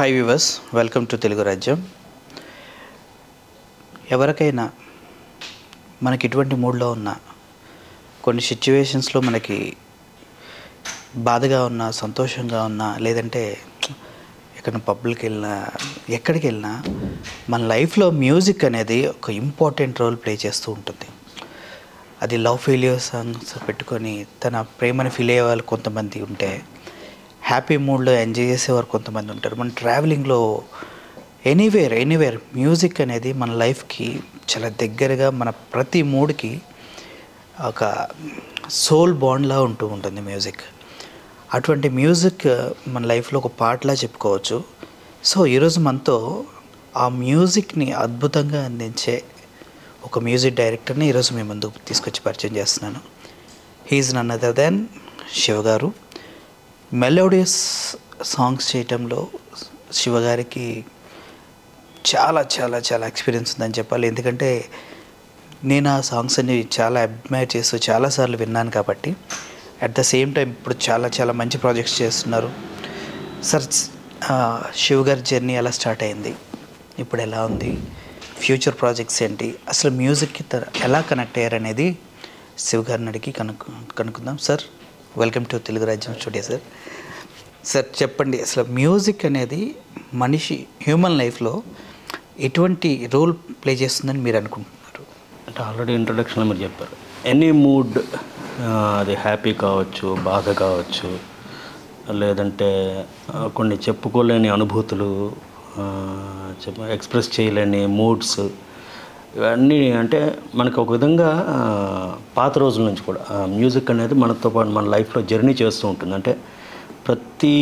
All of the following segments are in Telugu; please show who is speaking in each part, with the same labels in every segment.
Speaker 1: Hi viewers welcome to Telugu రాజ్యం ఎవరికైనా మనకి ఇటువంటి మూడ్లో ఉన్న కొన్ని సిచ్యువేషన్స్లో మనకి బాధగా ఉన్నా సంతోషంగా ఉన్నా లేదంటే ఎక్కడ పబ్లిక్ వెళ్ళినా ఎక్కడికి వెళ్ళినా మన లైఫ్లో మ్యూజిక్ అనేది ఒక ఇంపార్టెంట్ రోల్ ప్లే చేస్తూ ఉంటుంది అది లవ్ ఫెయిల్యూర్ సాంగ్స్ పెట్టుకొని తన ప్రేమని ఫీల్ అయ్యే వాళ్ళు కొంతమంది ఉంటే హ్యాపీ మూడ్లో ఎంజాయ్ చేసేవారు కొంతమంది ఉంటారు మన ట్రావెలింగ్లో ఎనీవేర్ ఎనీవేర్ మ్యూజిక్ అనేది మన లైఫ్కి చాలా దగ్గరగా మన ప్రతి మూడ్కి ఒక సోల్ బాండ్లా ఉంటూ ఉంటుంది మ్యూజిక్ అటువంటి మ్యూజిక్ మన లైఫ్లో ఒక పాటలా చెప్పుకోవచ్చు సో ఈరోజు మనతో ఆ మ్యూజిక్ని అద్భుతంగా అందించే ఒక మ్యూజిక్ డైరెక్టర్ని ఈరోజు మీ ముందుకు తీసుకొచ్చి పరిచయం చేస్తున్నాను he's none other than Shiva garu melodious songs చేయటంలో శివగారికి చాలా చాలా చాలా ఎక్స్పీరియన్స్ ఉందని చెప్పాలి ఎందుకంటే నేను ఆ సాంగ్స్ అన్ని చాలా అడ్మైర్ చేస్తూ చాలాసార్లు విన్నాను కాబట్టి అట్ ద సేమ్ టైం ఇప్పుడు చాలా చాలా మంచి ప్రాజెక్ట్స్ చేస్తున్నారు సార్ శివ్ గారి జర్నీ ఎలా స్టార్ట్ అయింది ఇప్పుడు ఎలా ఉంది ఫ్యూచర్ ప్రాజెక్ట్స్ ఏంటి అసలు మ్యూజిక్కి త- ఎలా కనెక్ట్ అయ్యారనేది శివ్ గారిని అడిగి కనుక్కు కనుక్కుందాం సార్ వెల్కమ్ టు తెలుగు రాజ్యం స్టూడియో సార్ సార్ చెప్పండి అసలు మ్యూజిక్ అనేది మనిషి హ్యూమన్ లైఫ్లో ఎటువంటి రోల్ ప్లే చేస్తుందని మీరు అనుకుంటున్నారు
Speaker 2: అంటే ఆల్రెడీ ఇంట్రొడక్షన్లో మీరు చెప్పారు ఎనీ మూడ్ అది హ్యాపీ కావచ్చు బాధ కావచ్చు లేదంటే ఆ, కొన్ని చెప్పుకోలేని అనుభూతులు ఆ, చెప్ప ఎక్స్ప్రెస్ చేయలేని మూడ్స్ ఇవన్నీ అంటే మనకు ఒక విధంగా ఆ, పాత రోజుల నుంచి కూడా ఆ, మ్యూజిక్ అనేది మనతో పాటు మన లైఫ్లో జర్నీ చేస్తూ ఉంటుంది అంటే ప్రతి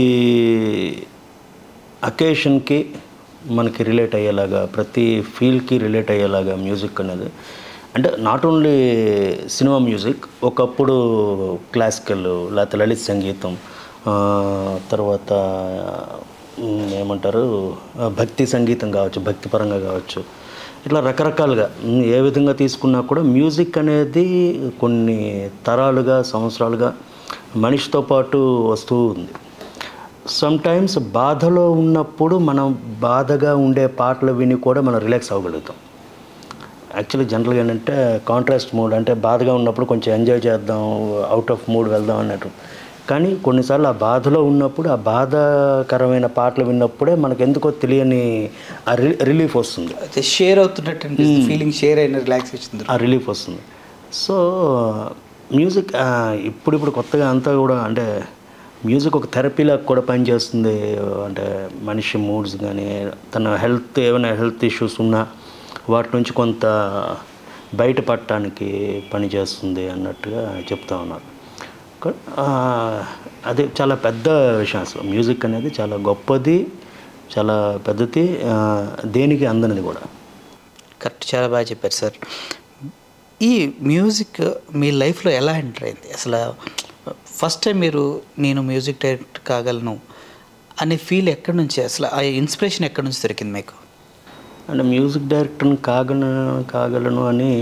Speaker 2: అకేషన్కి మనకి రిలేట్ అయ్యేలాగా ప్రతి ఫీల్కి రిలేట్ అయ్యేలాగా మ్యూజిక్ అనేది అంటే నాట్ ఓన్లీ సినిమా మ్యూజిక్ ఒకప్పుడు క్లాసికల్ లేకపోతే లలిత్ సంగీతం ఆ, తర్వాత ఉమ్, ఏమంటారు ఆ, భక్తి సంగీతం కావచ్చు భక్తిపరంగా కావచ్చు ఇట్లా రకరకాలుగా ఉమ్, ఏ విధంగా తీసుకున్నా కూడా మ్యూజిక్ అనేది కొన్ని తరాలుగా సంవత్సరాలుగా మనిషితో పాటు వస్తూ ఉంది సమ్ టైమ్స్ బాధలో ఉన్నప్పుడు మనం బాధగా ఉండే పాటలు విని కూడా మనం రిలాక్స్ అవ్వగలుగుతాం యాక్చువల్లీ జనరల్గా ఏంటంటే కాంట్రాస్ట్ మూడ్ అంటే బాధగా ఉన్నప్పుడు కొంచెం ఎంజాయ్ చేద్దాం అవుట్ ఆఫ్ మూడ్ వెళ్దాం అన్నట్టు కానీ కొన్నిసార్లు ఆ బాధలో ఉన్నప్పుడు ఆ బాధాకరమైన పాటలు విన్నప్పుడే మనకు ఎందుకో తెలియని ఆ రి రిలీఫ్ వస్తుంది
Speaker 1: అయితే షేర్ అవుతున్నట్టు ఫీలింగ్ షేర్ అయిన రిలాక్సేషన్
Speaker 2: ఆ రిలీఫ్ వస్తుంది సో మ్యూజిక్ ఆ, ఇప్పుడిప్పుడు కొత్తగా అంతా కూడా అంటే మ్యూజిక్ ఒక థెరపీలాగా కూడా పనిచేస్తుంది అంటే మనిషి మూడ్స్ కానీ తన హెల్త్ ఏమైనా హెల్త్ ఇష్యూస్ ఉన్నా వాటి నుంచి కొంత బయటపడటానికి పనిచేస్తుంది అన్నట్టుగా చెప్తా ఉన్నారు క- ఆ, అది చాలా పెద్ద విషయం అసలు మ్యూజిక్ అనేది చాలా గొప్పది చాలా పెద్దది ఆ, దేనికి అందనిది కూడా
Speaker 1: కరెక్ట్ చాలా బాగా చెప్పారు సార్ ఈ మ్యూజిక్ మీ లైఫ్లో ఎలా ఎంటర్ అయింది అసలు ఫస్ట్ టైం మీరు నేను మ్యూజిక్ డైరెక్టర్ కాగలను అనే ఫీల్ ఎక్కడి నుంచి అసలు ఆ ఇన్స్పిరేషన్ ఎక్కడి నుంచి దొరికింది మీకు
Speaker 2: అంటే మ్యూజిక్ డైరెక్టర్ని కాగలను కాగలను అని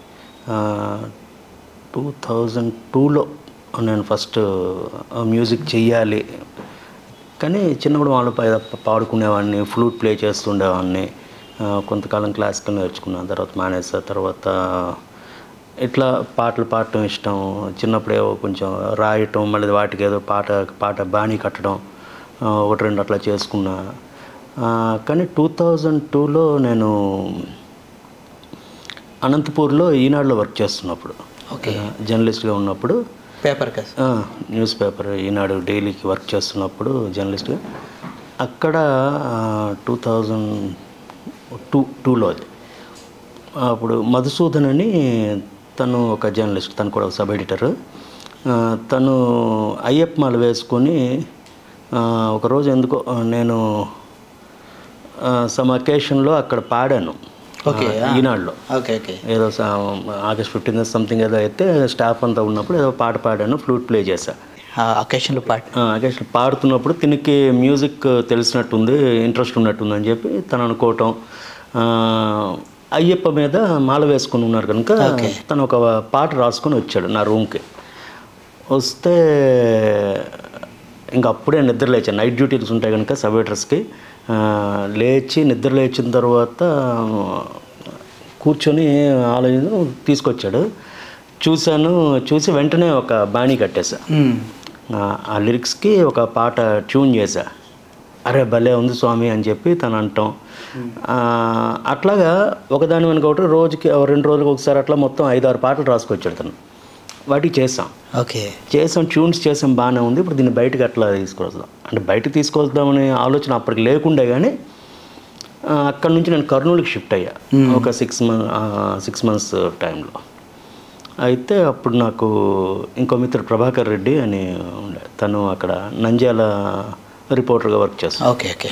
Speaker 2: టూ థౌజండ్ టూలో నేను ఫస్ట్ మ్యూజిక్ చెయ్యాలి కానీ చిన్నప్పుడు వాళ్ళు పా- పాడుకునేవాడిని ఫ్లూట్ ప్లే చేస్తుండేవాడిని ఆ, కొంతకాలం క్లాసికల్ నేర్చుకున్నాను తర్వాత మానేసా తర్వాత ఇట్లా పాటలు పాడటం ఇష్టం చిన్నప్పుడు ఏవో కొంచెం రాయటం మళ్ళీ వాటికి ఏదో పాట పాట బాణీ కట్టడం ఆ, ఒకటి రెండు అట్లా చేసుకున్నా ఆ, కానీ టూ థౌజండ్ టూలో నేను అనంతపూర్లో ఈనాడులో వర్క్ చేస్తున్నప్పుడు
Speaker 1: ఓకే
Speaker 2: జర్నలిస్ట్గా ఉన్నప్పుడు
Speaker 1: పేపర్ కదా
Speaker 2: ఆ, న్యూస్ పేపర్ ఈనాడు డైలీకి వర్క్ చేస్తున్నప్పుడు జర్నలిస్ట్గా అక్కడ టూ థౌజండ్ టూ టూలో అది అప్పుడు మధుసూదన్ అని తను ఒక జర్నలిస్ట్ తను కూడా ఒక సబ్ ఎడిటర్ ఆ, తను అయ్యప్ప మాల వేసుకొని ఆ, ఒకరోజు ఎందుకో ఆ, నేను సమ్ అకేషన్లో అక్కడ పాడాను
Speaker 1: ఓకే,
Speaker 2: ఆ, ఈనాడులో
Speaker 1: ఓకే ఓకే
Speaker 2: ఏదో సా- ఆగస్ట్ ఫిఫ్టీన్ సంథింగ్ ఏదో అయితే స్టాఫ్ అంతా ఉన్నప్పుడు ఏదో పాట పాడాను ఫ్లూట్ ప్లే చేశా
Speaker 1: అకేషన్లో పాట
Speaker 2: ఆగస్ట్ పాడుతున్నప్పుడు తినికి మ్యూజిక్ తెలిసినట్టుంది ఇంట్రెస్ట్ ఉన్నట్టుంది అని చెప్పి తను అనుకోవటం ఆ, అయ్యప్ప మీద మాల వేసుకుని ఉన్నారు కనుక తను ఒక పాట రాసుకొని వచ్చాడు నా రూమ్కి వస్తే ఇంకా అప్పుడే నిద్ర లేచాను నైట్ డ్యూటీస్ ఉంటాయి కనుక సబేటర్స్కి లేచి నిద్ర లేచిన తర్వాత కూర్చొని ఆలోచన తీసుకొచ్చాడు చూశాను చూసి వెంటనే ఒక బాణీ కట్టేశా
Speaker 1: మ్మ్.
Speaker 2: ఆ, ఆ లిరిక్స్కి ఒక పాట ట్యూన్ చేశా అరే భలే ఉంది స్వామి అని చెప్పి తను అంటాం ఆ, అట్లాగా ఒకదాని వెనుక ఒకటి రోజుకి ఓ రెండు రోజులకు ఒకసారి అట్లా మొత్తం ఐదు ఆరు పాటలు రాసుకొచ్చాడు తను వాటికి చేసాం
Speaker 1: ఓకే
Speaker 2: చేసాం ట్యూన్స్ చేసాం బాగానే ఉంది ఇప్పుడు దీన్ని బయటకు అట్లా తీసుకొస్తాం అంటే బయటకు తీసుకొద్దామనే ఆలోచన అప్పటికి లేకుండే కానీ ఆ, అక్కడ నుంచి నేను కర్నూలుకి షిఫ్ట్ అయ్యా ఒక సిక్స్ మంత్ సిక్స్ మంత్స్ టైంలో అయితే అప్పుడు నాకు ఇంకో మిత్రుడు ప్రభాకర్ రెడ్డి అని ఉండే తను అక్కడ నంద్యాల రిపోర్టర్గా వర్క్ చేస్తాను
Speaker 1: ఓకే ఓకే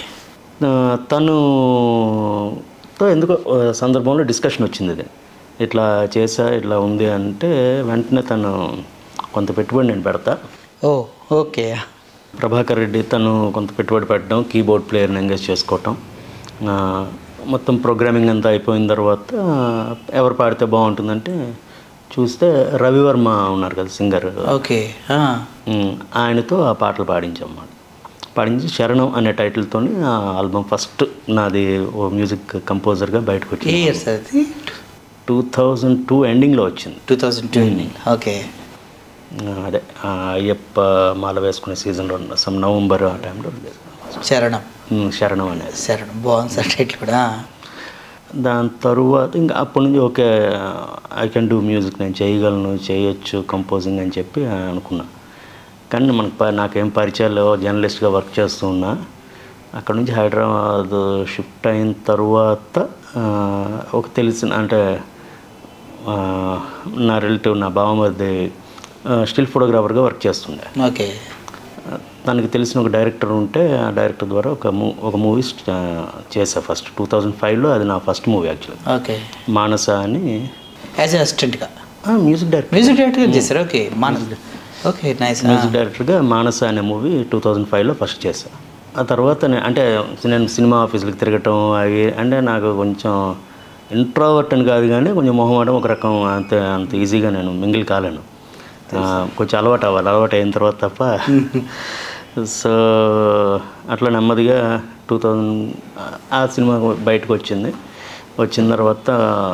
Speaker 2: తనుతో ఎందుకో ఆ, సందర్భంలో డిస్కషన్ వచ్చింది ఇది ఇట్లా చేసా ఇట్లా ఉంది అంటే వెంటనే తను కొంత పెట్టుబడి నేను పెడతా
Speaker 1: ఓ ఓకే
Speaker 2: ప్రభాకర్ రెడ్డి తను కొంత పెట్టుబడి పెట్టడం కీబోర్డ్ ప్లేయర్ని ఎంగేజ్ చేసుకోవటం ఆ, మొత్తం ప్రోగ్రామింగ్ అంతా అయిపోయిన తర్వాత ఎవరు పాడితే బాగుంటుందంటే చూస్తే రవివర్మ ఉన్నారు కదా సింగర్
Speaker 1: ఓకే ఆ.
Speaker 2: ఆయనతో ఆ పాటలు పాడించాం అన్నమాట పాడించి శరణం అనే టైటిల్తో ఆ ఆల్బమ్ ఫస్ట్ నాది ఓ మ్యూజిక్ కంపోజర్గా బయటకు
Speaker 1: ఏ
Speaker 2: వచ్చింది
Speaker 1: ఇయర్స్ అది
Speaker 2: టూ థౌజండ్ టూ ఎండింగ్లో వచ్చింది
Speaker 1: టూ థౌజండ్ టూ ఓకే
Speaker 2: ఆ, అదే ఆ అయ్యప్ప మాల వేసుకునే సీజన్లో సమ్ నవంబర్ ఆ టైంలో
Speaker 1: శరణం
Speaker 2: ఉమ్, శరణం అనేది
Speaker 1: శరణం బాగుంది సార్ టైటిల్ కూడా
Speaker 2: దాని తరువాత ఇంకా అప్పటి నుంచి okay I can do music నేను చేయగలను చేయొచ్చు కంపోజింగ్ అని చెప్పి అనుకున్నా కానీ మనకు ప- నాకేం పరిచయాలు లేవు, జర్నలిస్ట్గా వర్క్ చేస్తూ ఉన్నా అక్కడ నుంచి హైదరాబాద్ షిఫ్ట్ అయిన తర్వాత ఆ, ఒక తెలిసిన అంటే ఆ, నా రిలేటివ్ నా బావమరిది స్టిల్ ఫోటోగ్రాఫర్గా వర్క్ చేస్తుండే
Speaker 1: ఓకే
Speaker 2: తనకి తెలిసిన ఒక డైరెక్టర్ ఉంటే ఆ డైరెక్టర్ ద్వారా ఒక మూ ఒక మూవీ చేసా ఫస్ట్ టూ థౌజండ్ ఫైవ్లో అది నా first movie actually
Speaker 1: okay
Speaker 2: Manasa అని
Speaker 1: యాజ్ ఎ అసిస్టెంట్గా
Speaker 2: మ్యూజిక్ డైరెక్టర్
Speaker 1: మ్యూజిక్ డైరెక్ట్గా చేశారు ఓకే మన ఓకే నైస్
Speaker 2: మ్యూజిక్ డైరెక్టర్గా మానస అనే మూవీ టూ థౌజండ్ ఫైవ్లో ఫస్ట్ చేశా ఆ తర్వాత నే- అంటే నేను సినిమా ఆఫీసులకు తిరగటం అవి అంటే నాకు కొంచెం ఇంట్రోవర్ట్ అని కాదు కానీ కొంచెం మొహమాటం ఒక రకం అంత అంత ఈజీగా నేను మింగిల్ కాలేను ఆ, కొంచెం అలవాటు అవ్వాలి అలవాటు అయిన తర్వాత తప్ప సో అట్లా నెమ్మదిగా టూ థౌజండ్ ఆ సినిమా బయటకు వచ్చింది వచ్చిన తర్వాత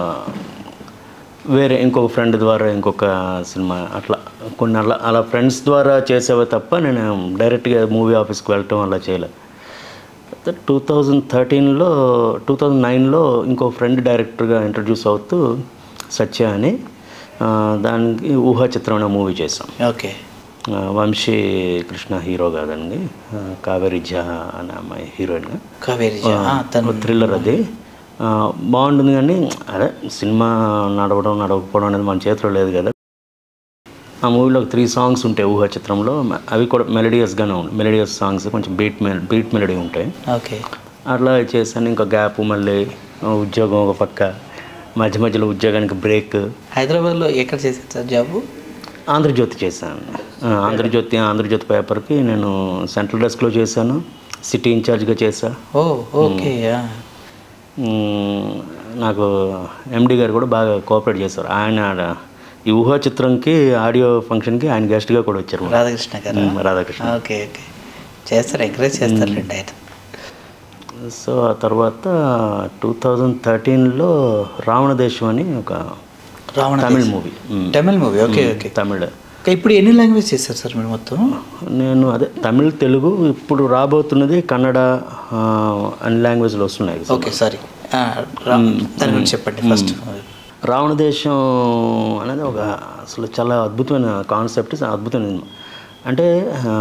Speaker 2: వేరే ఇంకొక ఫ్రెండ్ ద్వారా ఇంకొక సినిమా అట్లా కొన్ని అలా అలా ఫ్రెండ్స్ ద్వారా చేసేవే తప్ప నేను డైరెక్ట్గా మూవీ ఆఫీస్కి వెళ్ళటం అలా చేయలేదు టూ థౌజండ్ థర్టీన్లో టూ థౌజండ్ నైన్లో ఇంకో ఫ్రెండ్ డైరెక్టర్గా ఇంట్రడ్యూస్ అవుతూ సత్య అని ఆ, దానికి ఊహా చిత్రం అనే మూవీ చేసాం
Speaker 1: ఓకే
Speaker 2: ఆ, వంశీ కృష్ణ హీరో కాదండి ఆ, కావేరి జా అనే అమ్మాయి హీరోయిన్
Speaker 1: కావేరి జా, ఆ, తను
Speaker 2: థ్రిల్లర్ అది ఆ, బాగుంటుంది కానీ అదే సినిమా నడవడం నడవకపోవడం అనేది మన చేతిలో లేదు కదా ఆ మూవీలో త్రీ సాంగ్స్ ఉంటాయి ఊహా చిత్రంలో అవి కూడా మెలడియస్గానే ఉంటాయి మెలడియస్ సాంగ్స్ కొంచెం బీట్ మె బీట్ మెలడీ ఉంటాయి
Speaker 1: ఓకే
Speaker 2: అట్లా చేశాను ఇంకా గ్యాప్ మళ్ళీ ఉద్యోగం ఒక పక్క మధ్య మధ్యలో ఉద్యోగానికి బ్రేక్
Speaker 1: హైదరాబాద్లో ఎక్కడ చేశారు సార్ జాబు
Speaker 2: ఆంధ్రజ్యోతి చేశాను ఆ, ఆంధ్రజ్యోతి ఆంధ్రజ్యోతి పేపర్కి నేను సెంట్రల్ డెస్క్లో చేశాను సిటీ ఇన్ఛార్జ్గా చేశా
Speaker 1: ఓ ఓకే ఆ.
Speaker 2: మ్మ్, నాకు ఎండి గారు కూడా బాగా కోఆపరేట్ చేశారు ఆయన ఆడ- ఈ ఊహా చిత్రంకి ఆడియో ఫంక్షన్కి ఆయన గెస్ట్గా కూడా వచ్చారు
Speaker 1: రాధాకృష్ణ గారు
Speaker 2: మ్మ్, రాధాకృష్ణ
Speaker 1: ఓకే ఓకే చేస్తారు ఎంకరేజ్ చేస్తారు రెండు ఆయన
Speaker 2: సో ఆ తర్వాత టూ థౌజండ్ థర్టీన్లో రావణదేశం అని ఒక
Speaker 1: రావణ
Speaker 2: తమిళ్ మూవీ మ్మ్.
Speaker 1: Tamil movie okay okay
Speaker 2: Tamil
Speaker 1: okay, ఇప్పుడు ఎన్ని లాంగ్వేజ్ చేశారు సార్ మీరు మొత్తం
Speaker 2: నేను అదే తమిళ్ తెలుగు ఇప్పుడు రాబోతున్నది కన్నడ ఆ, అన్ని లాంగ్వేజ్లో వస్తున్నాయి
Speaker 1: ఓకే సారీ దాని గురించి చెప్పండి ఫస్ట్
Speaker 2: రావణదేశం అనేది ఒక అసలు చాలా అద్భుతమైన కాన్సెప్ట్ అద్భుతమైన సినిమా అంటే ఆ,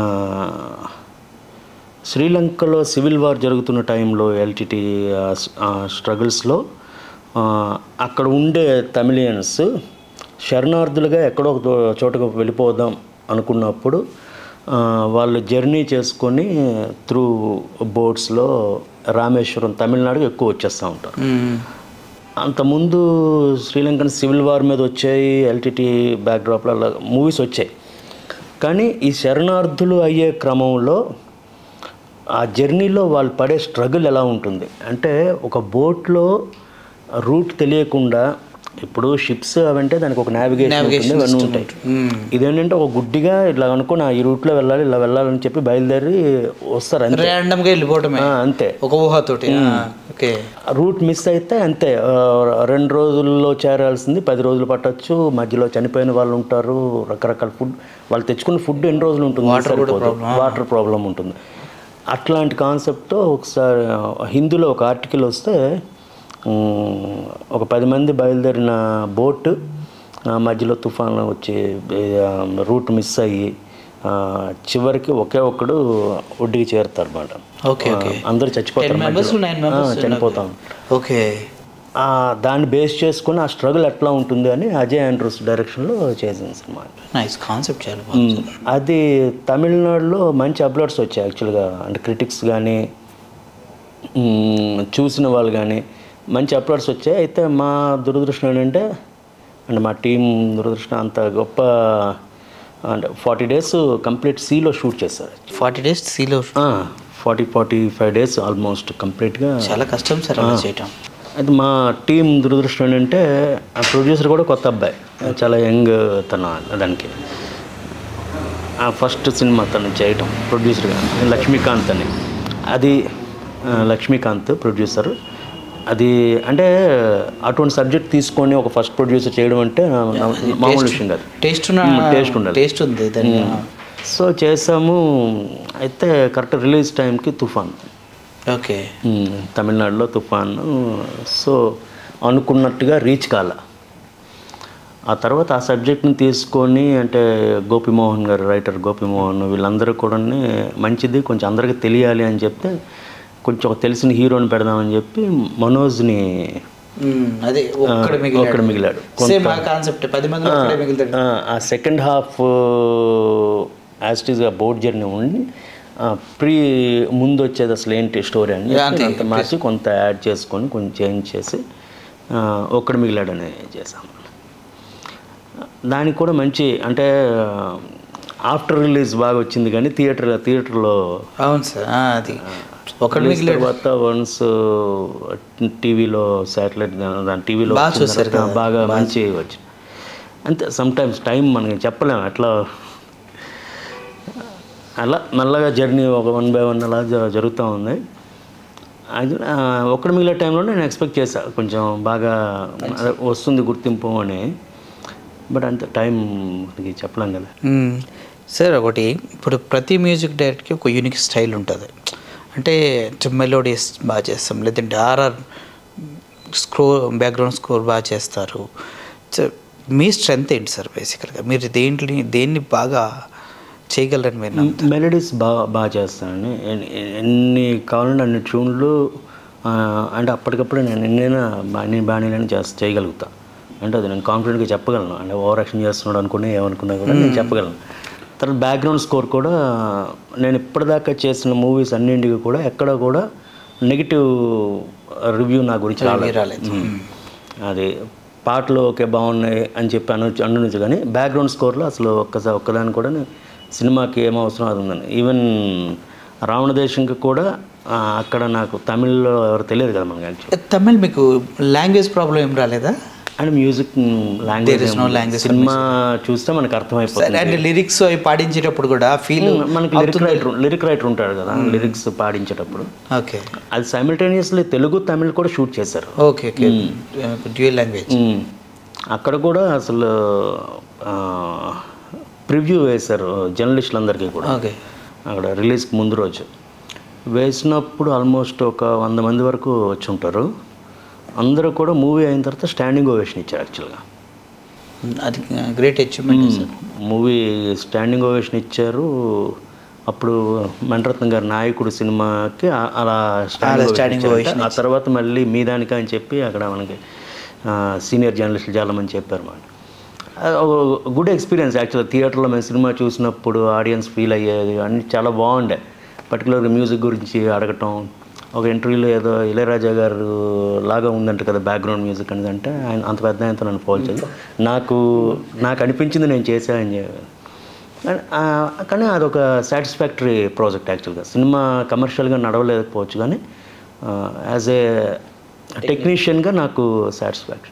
Speaker 2: శ్రీలంకలో సివిల్ వార్ జరుగుతున్న టైంలో ఎల్టీటీ స్ట్రగుల్స్లో అక్కడ ఉండే తమిళియన్స్ శరణార్థులుగా ఎక్కడో ఒక దో- చోటకు వెళ్ళిపోదాం అనుకున్నప్పుడు ఆ, వాళ్ళు జర్నీ చేసుకొని త్రూ బోట్స్లో రామేశ్వరం తమిళనాడుకి ఎక్కువ వచ్చేస్తూ ఉంటారు
Speaker 1: మ్మ్.
Speaker 2: అంతకుముందు శ్రీలంకన్ సివిల్ వార్ మీద వచ్చాయి ఎల్టీటీ బ్యాక్డ్రాప్లో అలా మూవీస్ వచ్చాయి కానీ ఈ శరణార్థులు అయ్యే క్రమంలో ఆ జర్నీలో వాళ్ళు పడే స్ట్రగుల్ ఎలా ఉంటుంది అంటే ఒక బోట్లో రూట్ తెలియకుండా ఇప్పుడు షిప్స్ అవంటే దానికి ఒక నావిగేషన్
Speaker 1: Navigation
Speaker 2: ఉంటుంది అవన్నీ
Speaker 1: system
Speaker 2: ఉంటాయి
Speaker 1: మ్మ్.
Speaker 2: ఇదేంటంటే ఒక గుడ్డిగా ఇట్లా అనుకుని ఈ రూట్లో వెళ్ళాలి ఇలా వెళ్ళాలని చెప్పి బయలుదేరి వస్తారు అంతే
Speaker 1: ర్యాండమ్ గా వెళ్ళిపోవటమే
Speaker 2: ఆ, అంతే
Speaker 1: ఒక ఊహతోటి ఓకే
Speaker 2: రూట్ మిస్ అయితే అంతే ఆ, రెండు రోజుల్లో చేరాల్సింది పది రోజులు పట్టొచ్చు మధ్యలో చనిపోయిన వాళ్ళు ఉంటారు రకరకాల ఫుడ్ వాళ్ళు తెచ్చుకున్న ఫుడ్ ఎన్ని రోజులు ఉంటుంది సరిపోదు. వాటర్ ప్రాబ్లం ఉంటుంది అట్లాంటి కాన్సెప్ట్తో ఒకసారి ఆ, హిందీలో ఒక ఆర్టికల్ వస్తే ఉమ్, ఒక పది మంది బయలుదేరిన బోట్ ఆ, మధ్యలో తుఫాను వచ్చి ఆ, రూట్ మిస్ అయ్యి ఆ, చివరికి ఒకే ఒక్కడు ఒడ్డుకి చేరుతారు అన్నమాట
Speaker 1: ఓకే ఓకే
Speaker 2: అందరూ చచ్చిపోతారు
Speaker 1: మెంబర్స్
Speaker 2: మధ్యలో.
Speaker 1: నైన్ మెంబర్స్
Speaker 2: ఆ, చనిపోతాం
Speaker 1: ఓకే
Speaker 2: ఆ, దాన్ని బేస్ చేసుకుని ఆ స్ట్రగుల్ ఎట్లా ఉంటుంది అని అజయ్ ఆండ్రూస్ డైరెక్షన్లో చేసింది సినిమా
Speaker 1: నైస్ కాన్సెప్ట్ చాలా బాగుంది
Speaker 2: అది తమిళనాడులో మంచి అప్లోడ్స్ వచ్చాయి యాక్చువల్గా అంటే క్రిటిక్స్ కానీ చూసిన వాళ్ళు కానీ మంచి అప్లోడ్స్ వచ్చాయి అయితే మా దురదృష్టం ఏంటంటే అంటే మా టీం దురదృష్టం అంత గొప్ప అంటే ఫార్టీ డేస్ కంప్లీట్ సీలో షూట్ చేస్తారు
Speaker 1: ఫార్టీ డేస్ సీలో
Speaker 2: forty forty five days almost కంప్లీట్గా
Speaker 1: చాలా కష్టం సార్ అలా చేయటం
Speaker 2: అయితే మా టీం దురదృష్టం ఏంటంటే ఆ ప్రొడ్యూసర్ కూడా కొత్త అబ్బాయి చాలా యంగ్ తన దానికి ఆ ఫస్ట్ సినిమా తను చేయటం ప్రొడ్యూసర్గా లక్ష్మీకాంత్ అని అది ఆ, లక్ష్మీకాంత్ ప్రొడ్యూసర్ అది అంటే అటువంటి సబ్జెక్ట్ తీసుకొని ఒక ఫస్ట్ ప్రొడ్యూసర్ చేయడం అంటే నా- నా- మామూలు విషయం కాదు
Speaker 1: టేస్ట్ ఉన్న
Speaker 2: టేస్ట్ ఉండాలి
Speaker 1: టేస్ట్ ఉంది దాని
Speaker 2: సో చేసాము అయితే కరెక్ట్ రిలీజ్ టైంకి తుఫాన్
Speaker 1: ఓకే
Speaker 2: మ్మ్. తమిళనాడులో తుఫాను సో అనుకున్నట్టుగా రీచ్ కాల ఆ తర్వాత ఆ సబ్జెక్ట్ని తీసుకొని అంటే గోపిమోహన్ గారు రైటర్ గోపిమోహన్ వీళ్ళందరూ కూడా మంచిది కొంచెం అందరికీ తెలియాలి అని చెప్తే కొంచెం ఒక తెలిసిన హీరోని పెడదామని చెప్పి మనోజ్ని
Speaker 1: అదే ఒక్కడ
Speaker 2: ఒక్కడ
Speaker 1: మిగిలాడు
Speaker 2: మిగిలాడు
Speaker 1: సేమ్ ఆ కాన్సెప్ట్ పది మంది ఒక్కడే మిగులుతాడు
Speaker 2: ఆ, ఆ సెకండ్ హాఫ్ యాస్టీస్గా బోట్ జర్నీ ఉండి ప్రీ ముందు వచ్చేది అసలు ఏంటి స్టోరీ అని చెప్పి అంత మార్చి కొంత యాడ్ చేసుకొని కొంచెం చేంజ్ చేసి ఆ, ఒక్కడు మిగిలాడని చేసాం దానికి కూడా మంచి అంటే ఆఫ్టర్ రిలీజ్ బాగా వచ్చింది కానీ థియేటర్ థియేటర్లో
Speaker 1: అవును సార్ ఆ, అది ఒకటి
Speaker 2: రిలీజ్ తర్వాత వన్స్ టీవీలో శాటిలైట్ దాని టీవీలో
Speaker 1: బాగా చూస్తారు కదా.
Speaker 2: బాగా మంచి వచ్చింది అంతే సమ్ టైమ్స్ టైం మనకి చెప్పలేము ఎట్లా అలా మెల్లగా జర్నీ ఒక వన్ బై వన్ అలా జ- జరుగుతూ ఉంది అది ఆ, ఒక్కడి మిగిలిన టైంలో నేను ఎక్స్పెక్ట్ చేశా కొంచెం బాగా అదే వస్తుంది గుర్తింపు అని బట్ అంత టైం మనకి చెప్పలేం కదా
Speaker 1: మ్మ్. సార్ ఒకటి ఇప్పుడు ప్రతి మ్యూజిక్ డైరెక్టర్కి ఒక యూనిక్ స్టైల్ ఉంటుంది అంటే మెలోడియస్ బాగా చేస్తాం లేదంటే ఆర్ఆర్ స్క్రోర్ బ్యాక్గ్రౌండ్ స్కోర్ బాగా చేస్తారు సో మీ స్ట్రెంగ్త్ ఏంటి సార్ బేసికల్గా మీరు దేంట్ని దేన్ని బాగా చేయగలరని మీరు నమ్ముతారు?
Speaker 2: మెలడీస్ బాగా బాగా చేస్తానండి ఎన్- ఎన్ని కావాలంటే అన్ని ట్యూన్లు ఆ, అంటే అప్పటికప్పుడు నేను ఎన్నైనా అన్ని బాణీలని చేస్తా చేయగలుగుతా అంటే అది నేను కాన్ఫిడెంట్గా చెప్పగలను అంటే ఓవర్ యాక్షన్ చేస్తున్నాడు అనుకుని ఏమనుకున్నా కూడా నేను చెప్పగలను తర్వాత బ్యాక్గ్రౌండ్ స్కోర్ కూడా నేను ఇప్పటిదాకా చేసిన మూవీస్ అన్నింటికి కూడా ఎక్కడ కూడా నెగిటివ్ రివ్యూ నా గురించి రాలేదు
Speaker 1: రాలేదు
Speaker 2: మ్మ్. అది పాటలు ఓకే బాగున్నాయి అని చెప్పి అను అనొచ్చు కానీ బ్యాక్గ్రౌండ్ స్కోర్లో అసలు ఒక్కసారి ఒక్కదాని కూడా నేను సినిమాకి ఏం అవసరం అది ఉందని ఈవెన్ రావణదేశంకి కూడా ఆ, అక్కడ నాకు తమిళ్లో ఎవరు తెలియదు కదా మనకి యాక్చువల్లీ
Speaker 1: తమిళ్ మీకు లాంగ్వేజ్ ప్రాబ్లం ఏం రాలేదా
Speaker 2: and music language
Speaker 1: no language
Speaker 2: సినిమా చూస్తే మనకు అర్థమైపోతుంది
Speaker 1: అంటే లిరిక్స్ అవి పాడించేటప్పుడు కూడా ఫీల్
Speaker 2: మనకి లిరిక్ రైటర్ లిరిక్ రైటర్ ఉంటాడు కదా లిరిక్స్ పాడించేటప్పుడు
Speaker 1: ఓకే
Speaker 2: అది సైమిల్టేనియస్లీ తెలుగు తమిళ్ కూడా షూట్ చేశారు
Speaker 1: ఓకే ఓకే డ్యూయల్ లాంగ్వేజ్
Speaker 2: మ్మ్. అక్కడ కూడా అసలు ప్రివ్యూ వేశారు జర్నలిస్టులందరికీ కూడా
Speaker 1: ఓకే
Speaker 2: అక్కడ రిలీజ్కి ముందు రోజు వేసినప్పుడు ఆల్మోస్ట్ ఒక వంద మంది వరకు వచ్చి ఉంటారు అందరూ కూడా మూవీ అయిన తర్వాత స్టాండింగ్ ఓవేషన్ ఇచ్చారు యాక్చువల్గా
Speaker 1: అది great achievement sir
Speaker 2: movie standing ovation ఇచ్చారు అప్పుడు మణిరత్నం గారి నాయకుడు సినిమాకి ఆ- అలా స్టాండింగ్
Speaker 1: standing
Speaker 2: ఓవేషన్ ఇచ్చారు. ఆ తర్వాత మళ్ళీ మీ దానికా అని చెప్పి అక్కడ మనకి సీనియర్ జర్నలిస్టులు చాలామంది చెప్పారు మాట గుడ్ ఎక్స్పీరియన్స్ యాక్చువల్గా థియేటర్లో మేము సినిమా చూసినప్పుడు ఆడియన్స్ ఫీల్ అయ్యేది అన్ని చాలా బాగుండే పర్టికులర్గా మ్యూజిక్ గురించి అడగటం ఒక ఇంటర్వ్యూలో ఏదో ఇళయరాజా గారు లాగా ఉందంట కదా బ్యాక్గ్రౌండ్ మ్యూజిక్ అనేది అంటే ఆయన అంత పెద్ద ఆయనతో నన్ను పోల్చదు నాకు నాకు అనిపించింది నేను చేశానని చెప్పి కానీ, ఆ, కానీ అదొక సాటిస్ఫాక్టరీ ప్రాజెక్ట్ యాక్చువల్గా సినిమా కమర్షియల్గా నడవలేకపోవచ్చు కానీ యాజ్ ఏ టెక్నీషియన్గా నాకు సాటిస్ఫాక్షన్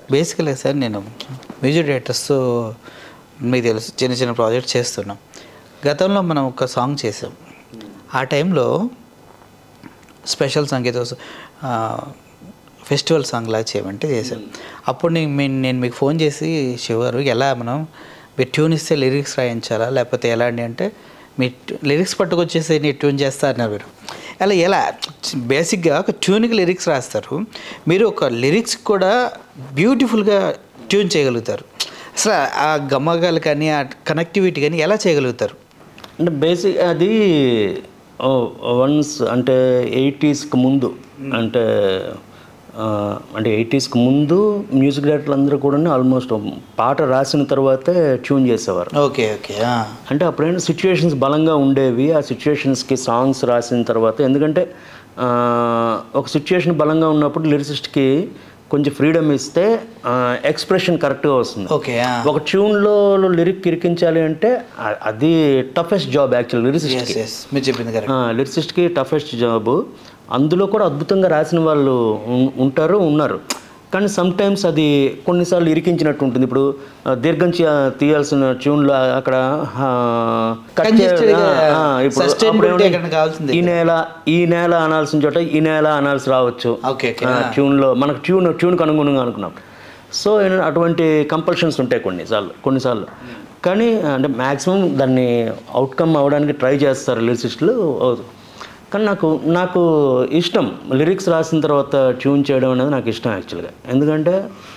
Speaker 1: బేసికల్గా సార్ నేను మ్యూజిక్ డైరెక్టర్స్తో మీకు తెలుసు చిన్న చిన్న ప్రాజెక్ట్ చేస్తున్నాం గతంలో మనం ఒక సాంగ్ చేసాం ఆ టైంలో స్పెషల్ సంగీత ఫెస్టివల్ సాంగ్ లాగా చేయమంటే చేశాను అప్పుడు నేను మీ- నేను మీకు ఫోన్ చేసి శివగారు ఎలా మనం మీరు ట్యూన్ ఇస్తే లిరిక్స్ రాయించాలా లేకపోతే ఎలా అండి అంటే మీ లిరిక్స్ పట్టుకొచ్చేసి నేను ట్యూన్ చేస్తా అన్నారు మీరు అలా ఎలా బేసిక్గా ఒక ట్యూన్కి లిరిక్స్ రాస్తారు మీరు ఒక లిరిక్స్ కూడా బ్యూటిఫుల్గా ట్యూన్ చేయగలుగుతారు అసలు ఆ గమ్మగాలు కానీ ఆ కనెక్టివిటీ కానీ ఎలా చేయగలుగుతారు
Speaker 2: అంటే బేసిక్ అది వన్స్ అంటే ఎయిటీస్కి ముందు అంటే ఆ, అంటే ఎయిటీస్కి ముందు మ్యూజిక్ డైరెక్టర్లు అందరూ కూడా ఆల్మోస్ట్ పాట రాసిన తర్వాతే ట్యూన్ చేసేవారు
Speaker 1: ఓకే ఓకే
Speaker 2: అంటే అప్పుడైనా సిచ్యువేషన్స్ బలంగా ఉండేవి ఆ సిచ్యువేషన్స్కి సాంగ్స్ రాసిన తర్వాత ఎందుకంటే ఆ, ఒక సిచ్యువేషన్ బలంగా ఉన్నప్పుడు లిరిసిస్ట్కి కొంచెం ఫ్రీడమ్ ఇస్తే ఎక్స్ప్రెషన్ కరెక్ట్గా వస్తుంది
Speaker 1: ఓకే
Speaker 2: ఒక ట్యూన్లో లిరిక్ ఇరికించాలి అంటే అ- అది toughest job actual lyricist
Speaker 1: yes yes మీరు చెప్పింది కరెక్ట్
Speaker 2: లిరిసిస్ట్కి టఫెస్ట్ జాబ్ అందులో కూడా అద్భుతంగా రాసిన వాళ్ళు ఉన్- ఉంటారు ఉన్నారు కానీ సమ్ టైమ్స్ అది కొన్నిసార్లు ఇరికించినట్టు ఉంటుంది ఇప్పుడు ఆ, దీర్ఘం చే- తీయాల్సిన ట్యూన్లో అక్కడ ఆ, cut చే-
Speaker 1: Congested గా,
Speaker 2: ఆ, ఆ, ఇప్పుడు
Speaker 1: sustainability
Speaker 2: అప్పుడు ఏమంటే
Speaker 1: ఎక్కడ కావాల్సింది?
Speaker 2: ఈ నేల ఈ నేల అనాల్సిన చోట ఈ నేల అనాల్సి రావచ్చు
Speaker 1: ఓకే ఓకే
Speaker 2: ఆ, ట్యూన్లో మనకు ట్యూన్ ట్యూన్కి అనుగుణంగా అనుకున్నాం సో ఏంటంటే అటువంటి కంపల్షన్స్ ఉంటాయి కొన్నిసార్లు కొన్నిసార్లు కానీ అంటే మ్యాక్సిమం దాన్ని అవుట్కమ్ అవ్వడానికి ట్రై చేస్తారు లిరిసిస్టులు కానీ నాకు నాకు ఇష్టం లిరిక్స్ రాసిన తర్వాత ట్యూన్ చేయడం అనేది నాకు ఇష్టం యాక్చువల్గా ఎందుకంటే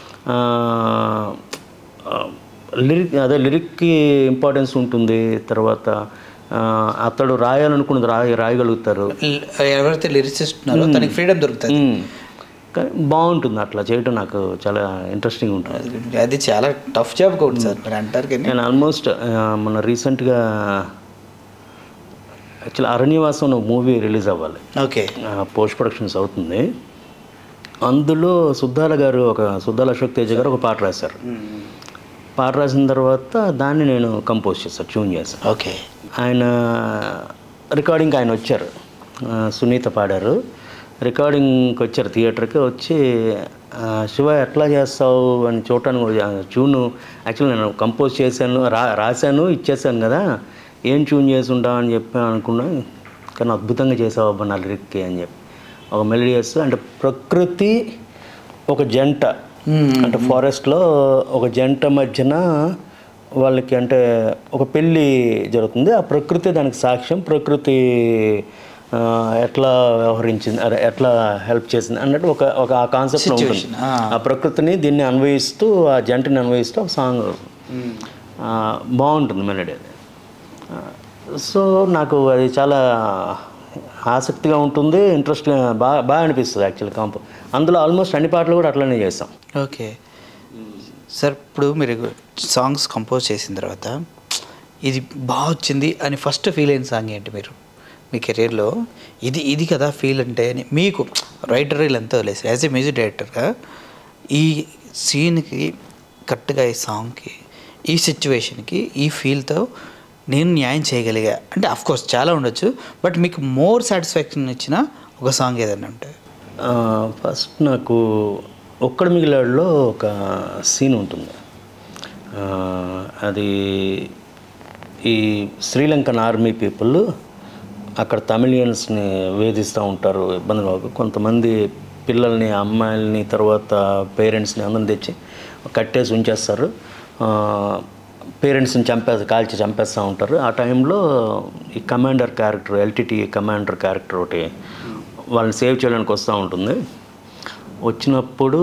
Speaker 2: లిరిక్ అదే లిరిక్కి ఇంపార్టెన్స్ ఉంటుంది తర్వాత ఆ, అతడు రాయాలనుకున్నది రాయ రాయగలుగుతారు
Speaker 1: ఎవరైతే లిరిసిస్ట్ ఉన్నారో తనకి ఫ్రీడమ్ దొరుకుతుంది
Speaker 2: మ్మ్. కానీ బాగుంటుంది అట్లా చేయటం నాకు చాలా ఇంట్రెస్టింగ్ ఉంటుంది
Speaker 1: అది చాలా టఫ్ జాబ్ కూడా సార్ మీరు అంటారు కానీ
Speaker 2: నేను ఆల్మోస్ట్ మన రీసెంట్గా యాక్చువల్ అరణ్యవాసం అనే మూవీ రిలీజ్ అవ్వాలి
Speaker 1: ఓకే
Speaker 2: పోస్ట్ ప్రొడక్షన్స్ అవుతుంది అందులో సుద్దాల గారు ఒక సుద్దాల అశోక్ తేజ గారు ఒక పాట రాశారు పాట రాసిన తర్వాత దాన్ని నేను కంపోజ్ చేశాను ట్యూన్ చేశాను
Speaker 1: ఓకే
Speaker 2: ఆయన రికార్డింగ్కి ఆయన వచ్చారు ఆ, సునీత పాడారు రికార్డింగ్కి వచ్చారు థియేటర్కి వచ్చి ఆ, శివ ఎట్లా చేస్తావు అని చూడటానికి వచ్చి- ఆ, ట్యూను యాక్చువల్ నేను కంపోజ్ చేశాను రా రాశాను ఇచ్చేసాను కదా ఏం ట్యూన్ చేసి ఉంటావు అని చెప్పి అనుకున్నా కానీ అద్భుతంగా చేసావు అబ్బా నా లిరిక్కి అని చెప్పి ఒక మెలోడియస్ అంటే ప్రకృతి ఒక జంట అంటే ఫారెస్ట్లో ఒక జంట మధ్యన వాళ్ళకి అంటే ఒక పెళ్ళి జరుగుతుంది ఆ ప్రకృతి దానికి సాక్ష్యం ప్రకృతి ఆ, ఎట్లా వ్యవహరించింది అదే ఎట్లా హెల్ప్ చేసింది అన్నట్టు ఒక ఒక ఆ కాన్సెప్ట్ ఉంటుంది
Speaker 1: Situation, ఆ.
Speaker 2: ఆ ప్రకృతిని దీన్ని అన్వయిస్తూ ఆ జంటని అన్వయిస్తూ ఒక సాంగ్ బాగుంటుంది మెలడీ అది సో నాకు అది చాలా ఆసక్తిగా ఉంటుంది ఇంట్రెస్ట్గా బాగా బాగా అనిపిస్తుంది యాక్చువల్ కాంపో అందులో ఆల్మోస్ట్ అన్ని పాటలు కూడా అట్లనే చేస్తాం
Speaker 1: ఓకే సార్ ఇప్పుడు మీరు సాంగ్స్ కంపోజ్ చేసిన తర్వాత ఇది బాగా వచ్చింది అని ఫస్ట్ ఫీల్ అయిన సాంగ్ ఏంటి మీరు మీ కెరీర్లో ఇది ఇది కదా ఫీల్ అంటే అని మీకు రైటర్ వీళ్ళంతా వదిలేసి యాజ్ ఏ మ్యూజిక్ డైరెక్టర్గా ఈ సీన్కి కరెక్ట్గా ఈ సాంగ్కి ఈ సిచ్యువేషన్కి ఈ ఫీల్తో నేను న్యాయం చేయగలిగా అంటే కోర్స్ చాలా ఉండొచ్చు బట్ మీకు మోర్ సాటిస్ఫాక్షన్ ఇచ్చిన ఒక సాంగ్ ఏదైనా ఉంటే
Speaker 2: ఫస్ట్ నాకు ఒక్కడ మిగిలాడులో ఒక సీన్ ఉంటుంది ఆ, అది ఈ శ్రీలంకన్ ఆర్మీ పీపుల్ అక్కడ తమిళియన్స్ని వేధిస్తూ ఉంటారు ఇబ్బందులు పడుతూ. కొంతమంది పిల్లల్ని అమ్మాయిల్ని తర్వాత పేరెంట్స్ని అందరిని తెచ్చి కట్టేసి ఉంచేస్తారు పేరెంట్స్ని చంపేసి కాల్చి చంపేస్తూ ఉంటారు ఆ టైంలో ఈ commander character LTT commander character ఒకటి వాళ్ళని సేవ్ చేయడానికి వస్తూ ఉంటుంది వచ్చినప్పుడు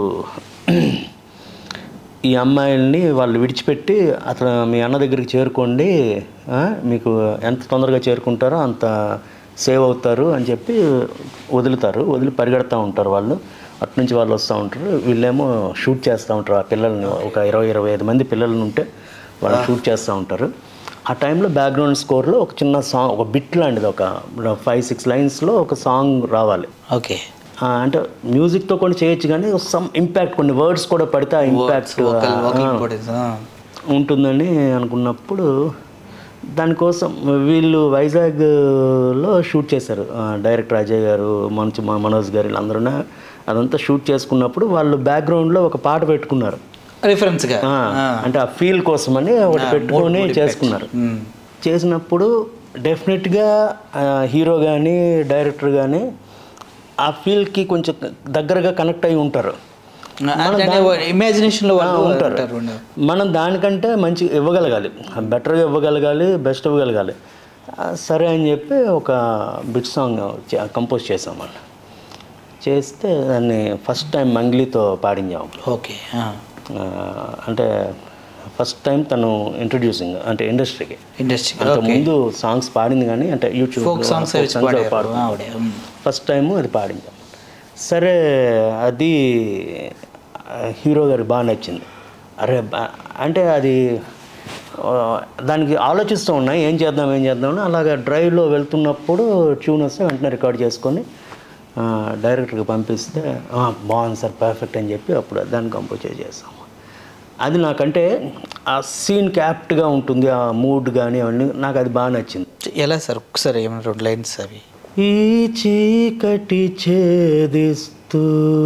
Speaker 2: ఈ అమ్మాయిల్ని వాళ్ళు విడిచిపెట్టి అతను మీ అన్న దగ్గరికి చేరుకోండి ఆ, మీకు ఎంత తొందరగా చేరుకుంటారో అంత సేవ్ అవుతారు అని చెప్పి వదులుతారు వదిలి పరిగెడతా ఉంటారు వాళ్ళు అటు నుంచి వాళ్ళు వస్తూ ఉంటారు వీళ్ళేమో షూట్ చేస్తూ ఉంటారు ఆ పిల్లల్ని ఒక ఇరవై ఇరవై ఐదు మంది పిల్లలు ఉంటే వాళ్ళు షూట్ చేస్తూ ఉంటారు ఆ టైంలో బ్యాక్గ్రౌండ్ స్కోర్లో ఒక చిన్న సాంగ్ ఒక బిట్ లాంటిది ఒక ఫైవ్ సిక్స్ లైన్స్లో ఒక సాంగ్ రావాలి
Speaker 1: ఓకే
Speaker 2: ఆ, అంటే మ్యూజిక్తో కూడా చేయొచ్చు కానీ సమ్ ఇంపాక్ట్ కొన్ని వర్డ్స్ కూడా పడితే ఆ ఇంపాక్ట్
Speaker 1: ఇంపార్టెన్స్
Speaker 2: ఉంటుందని అనుకున్నప్పుడు దానికోసం వీళ్ళు వైజాగ్లో షూట్ చేశారు ఆ, డైరెక్టర్ అజయ్ గారు మంచు మ- మనోజ్ గారు వీళ్ళందరూ అదంతా షూట్ చేసుకున్నప్పుడు వాళ్ళు బ్యాక్గ్రౌండ్లో ఒక పాట పెట్టుకున్నారు
Speaker 1: రిఫరెన్స్గా
Speaker 2: ఆ, అంటే ఆ ఫీల్ కోసమని ఒకటి పెట్టుకొని చేసుకున్నారు చేసినప్పుడు డెఫినెట్గా హీరో కానీ డైరెక్టర్ కానీ ఆ ఫీల్కి కొంచెం దగ్గరగా కనెక్ట్ అయి ఉంటారు
Speaker 1: ఇమాజినేషన్లో
Speaker 2: ఆ,
Speaker 1: వాళ్ళు
Speaker 2: ఉంటారు
Speaker 1: ఉంటారు
Speaker 2: మనం దానికంటే మంచి ఇవ్వగలగాలి బెటర్గా ఇవ్వగలగాలి బెస్ట్ ఇవ్వగలగాలి ఆ, సరే అని చెప్పి ఒక బిట్ సాంగ్ కంపోజ్ చేసాం మనం చేస్తే దాన్ని ఫస్ట్ టైం మంగ్లీతో పాడించాం
Speaker 1: ఓకే
Speaker 2: ఆ, అంటే ఫస్ట్ టైం తను ఇంట్రడ్యూసింగ్ అంటే ఇండస్ట్రీకి
Speaker 1: ఇండస్ట్రీ
Speaker 2: అంత ముందు సాంగ్స్ పాడింది కానీ అంటే యూట్యూబ్
Speaker 1: ఫోక్ సాంగ్స్ పాడారు ఆవిడే ఉమ్.
Speaker 2: ఫస్ట్ టైము అది పాడించాం సరే అది ఆ, హీరో గారికి బాగా నచ్చింది అరే బా- అంటే అది ఆ, దానికి ఆలోచిస్తూ ఉన్నాయి ఏం చేద్దాం ఏం చేద్దాం అని అలాగా డ్రైవ్లో వెళ్తున్నప్పుడు ట్యూన్ వస్తే వెంటనే రికార్డ్ చేసుకొని ఆ, డైరెక్టర్కి పంపిస్తే "ఆ, బాగుంది సార్ పర్ఫెక్ట్ అని చెప్పి అప్పుడు దాన్ని కంపోజ్ చేసాము అది నాకంటే ఆ సీన్ క్యాప్ట్గా ఉంటుంది ఆ మూడ్ కానీ అవన్నీ నాకు అది బాగా నచ్చింది
Speaker 1: ఎలా సార్ ఒకసారి ఏమైనా రెండు లైన్స్ అవి
Speaker 2: ఈ చీకటి ఛేదిస్తూ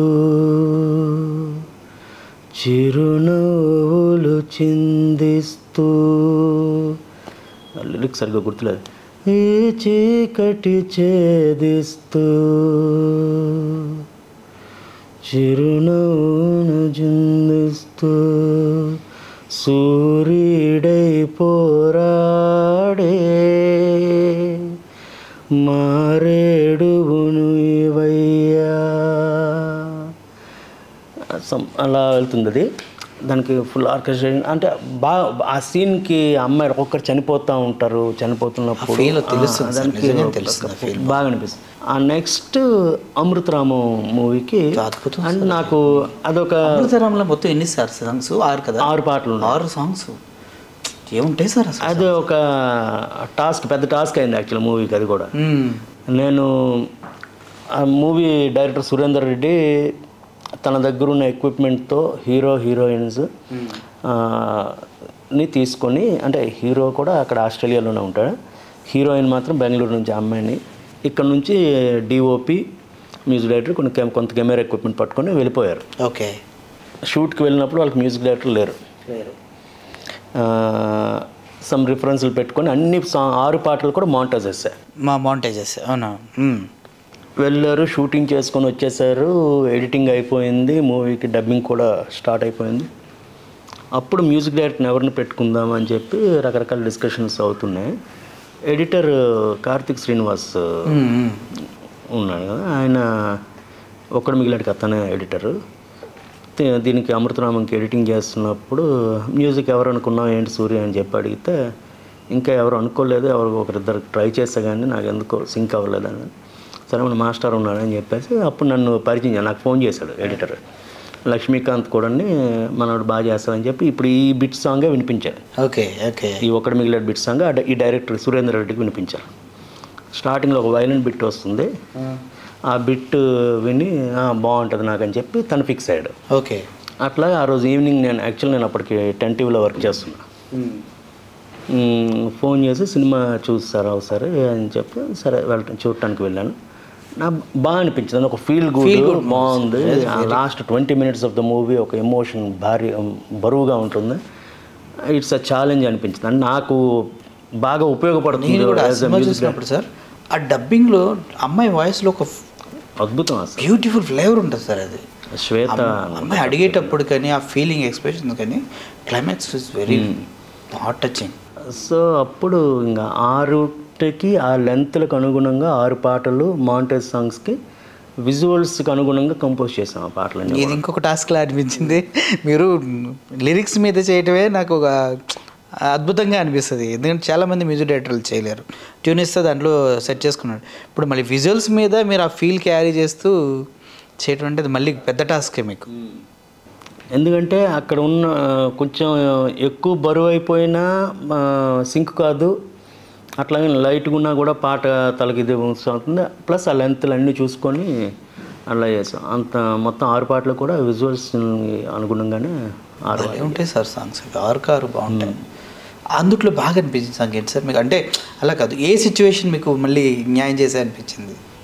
Speaker 2: చిరునవ్వులు చిందిస్తూ లిరిక్స్ సరిగ్గా గుర్తులేదు ఈ చీకటి ఛేదిస్తూ చిరునవ్వును చిందిస్తూ సూర్యుడై పోరాడే మారేడువును ఇవయ్యా సం- అలా వెళ్తుంది అది దానికి ఫుల్ ఆర్కెస్ట్రేషన్ అంటే బాగా ఆ సీన్కి అమ్మాయి ఒక్కొక్కరు చనిపోతూ ఉంటారు చనిపోతున్నప్పుడు
Speaker 1: feel తెలుస్తుంది
Speaker 2: ఆ,
Speaker 1: సార్,
Speaker 2: దానికి
Speaker 1: నిజంగానే
Speaker 2: ఒక-
Speaker 1: తెలుస్తుంది ఆ feel.
Speaker 2: బాగా అనిపిస్తుంది ఆ నెక్స్ట్ అమృతరాము మూవీకి
Speaker 1: అద్భుతం
Speaker 2: అంటే నాకు అదొక
Speaker 1: అమృతరామ్లో మొత్తం ఎన్ని సార్ సాంగ్స్ ఆరు కదా
Speaker 2: ఆరు పాటలు ఉన్నాయి.
Speaker 1: ఆరు సాంగ్స్ ఏముంటాయి సార్ అసలు
Speaker 2: అది ఒక టాస్క్ పెద్ద టాస్క్ అయింది యాక్చువల్ మూవీకి అది కూడా
Speaker 1: మ్మ్.
Speaker 2: నేను ఆ మూవీ డైరెక్టర్ సురేందర్ రెడ్డి తన దగ్గర ఉన్న ఎక్విప్మెంట్తో హీరో హీరోయిన్స్ ఆ, ని తీసుకొని అంటే హీరో కూడా అక్కడ ఆస్ట్రేలియాలోనే ఉంటాడు హీరోయిన్ మాత్రం బెంగళూరు నుంచి ఆ అమ్మాయిని ఇక్కడ నుంచి డిఓపి మ్యూజిక్ డైరెక్టర్ కొన్ని కెమ్- కొంత కెమెరా ఎక్విప్మెంట్ పట్టుకొని వెళ్ళిపోయారు
Speaker 1: ఓకే
Speaker 2: షూట్కి వెళ్ళినప్పుడు వాళ్ళకి మ్యూజిక్ డైరెక్టర్ లేరు సమ్ రిఫరెన్స్లు పెట్టుకొని అన్ని సా ఆరు పాటలు కూడా మాంటేజ్ చేశారు
Speaker 1: మా మౌంటేజెస్ అవునా మ్మ్.
Speaker 2: వెళ్ళారు షూటింగ్ చేసుకొని వచ్చేసారు ఎడిటింగ్ అయిపోయింది మూవీకి డబ్బింగ్ కూడా స్టార్ట్ అయిపోయింది అప్పుడు మ్యూజిక్ డైరెక్టర్ని ఎవరిని పెట్టుకుందాం అని చెప్పి రకరకాల డిస్కషన్స్ అవుతున్నాయి ఎడిటర్ కార్తిక్ శ్రీనివాస్
Speaker 1: మ్మ్, మ్మ్.
Speaker 2: ఉన్నాడు కదా ఆయన ఒక్కడు మిగిలాడికి అతనే ఎడిటరు ది- దీనికి అమృతనామంకి ఎడిటింగ్ చేస్తున్నప్పుడు మ్యూజిక్ ఎవరు అనుకున్నావు ఏంటి సూర్య అని చెప్పి అడిగితే ఇంకా ఎవరు అనుకోలేదు ఎవరు ఒకరిద్దరు ట్రై చేస్తే కానీ నాకు ఎందుకో సింక్ అవ్వలేదని సరే మన మాస్టర్ ఉన్నాడని చెప్పేసి అప్పుడు నన్ను పరిచయం చేశాడు. నాకు ఫోన్ చేశాడు ఎడిటర్ లక్ష్మీకాంత్ కూడా మనోడు బాగా చేస్తాడని చెప్పి ఇప్పుడు ఈ బిట్ సాంగే వినిపించాడు
Speaker 1: ఓకే ఓకే
Speaker 2: ఈ ఒక్కడి మిగిలిన బిట్ సాంగ్ ఆ డ- ఈ డైరెక్టర్ సురేందర్ రెడ్డికి వినిపించారు స్టార్టింగ్లో ఒక వైలెంట్ బిట్ వస్తుంది ఆ బిట్ విని "ఆ, బాగుంటుంది నాకు అని చెప్పి తను ఫిక్స్ అయ్యాడు
Speaker 1: ఓకే
Speaker 2: అట్లా ఆ రోజు ఈవినింగ్ నేను యాక్చువల్ నేను అప్పటికి టెన్ టీవీలో వర్క్ చేస్తున్నా మ్మ్, ఫోన్ చేసి సినిమా చూస్తారా ఒకసారి అని చెప్పి సరే వెళ్ళటం చూడటానికి వెళ్ళాను నాకు బాగా అనిపించింది అది ఒక ఫీల్ గుడ్ బాగుంది last twenty minutes of the movie ఒక ఎమోషన్ భారీ బరువుగా ఉంటుంది ఇట్స్ అ ఛాలెంజ్ అనిపించింది అంటే నాకు బాగా ఉపయోగపడుతుంది
Speaker 1: నేను కూడా ఆ
Speaker 2: as a
Speaker 1: సినిమా
Speaker 2: music
Speaker 1: చూసినప్పుడు సార్ ఆ డబ్బింగ్లో అమ్మాయి వాయిస్లో ఒక
Speaker 2: అద్భుతం అసలు
Speaker 1: బ్యూటిఫుల్ ఫ్లేవర్ ఉంటుంది సార్ అది
Speaker 2: శ్వేత
Speaker 1: అమ్మాయి అడిగేటప్పుడు కానీ ఆ ఫీలింగ్ ఎక్స్ప్రెషన్ కానీ climax is very heart touching
Speaker 2: so అప్పుడు ఇంకా ఆరుటికి ఆ లెంత్లకు అనుగుణంగా ఆరు పాటలు మాంటేజ్ సాంగ్స్కి విజువల్స్కి అనుగుణంగా కంపోజ్ చేసాం ఆ పాటలన్నీ
Speaker 1: ఇది ఇంకొక టాస్క్లా అనిపించింది మీరు లిరిక్స్ మీద చేయటమే నాకు ఒక అద్భుతంగా అనిపిస్తుంది ఎందుకంటే చాలామంది మ్యూజిక్ డైరెక్టర్లు చేయలేరు ట్యూన్ ఇస్తే దాంట్లో సెట్ చేసుకున్నాడు ఇప్పుడు మళ్ళీ విజువల్స్ మీద మీరు ఆ ఫీల్ క్యారీ చేస్తూ చేయటం అంటే అది మళ్ళీ పెద్ద టాస్కే మీకు
Speaker 2: ఎందుకంటే అక్కడ ఉన్న ఆ, కొంచెం ఎక్కువ బరువు అయిపోయినా సింక్ కాదు అట్లాగే లైట్గా ఉన్నా కూడా పాట తలకి ఇది అవుతుంది ప్లస్ ఆ లెంత్లు అన్నీ చూసుకొని అలా చేసాం అంత మొత్తం ఆరు పాటలు కూడా విజువల్స్ అనుగుణంగానే ఆరు
Speaker 1: భలే ఉంటాయి సార్ సాంగ్స్ ఆరు కారు బాగుంటాయి అందుట్లో బాగా అనిపించింది సాంగ్ ఏంటి సార్ మీకు అంటే అలా కాదు ఏ సిచ్యువేషన్ మీకు మళ్ళీ న్యాయం చేసే అనిపించింది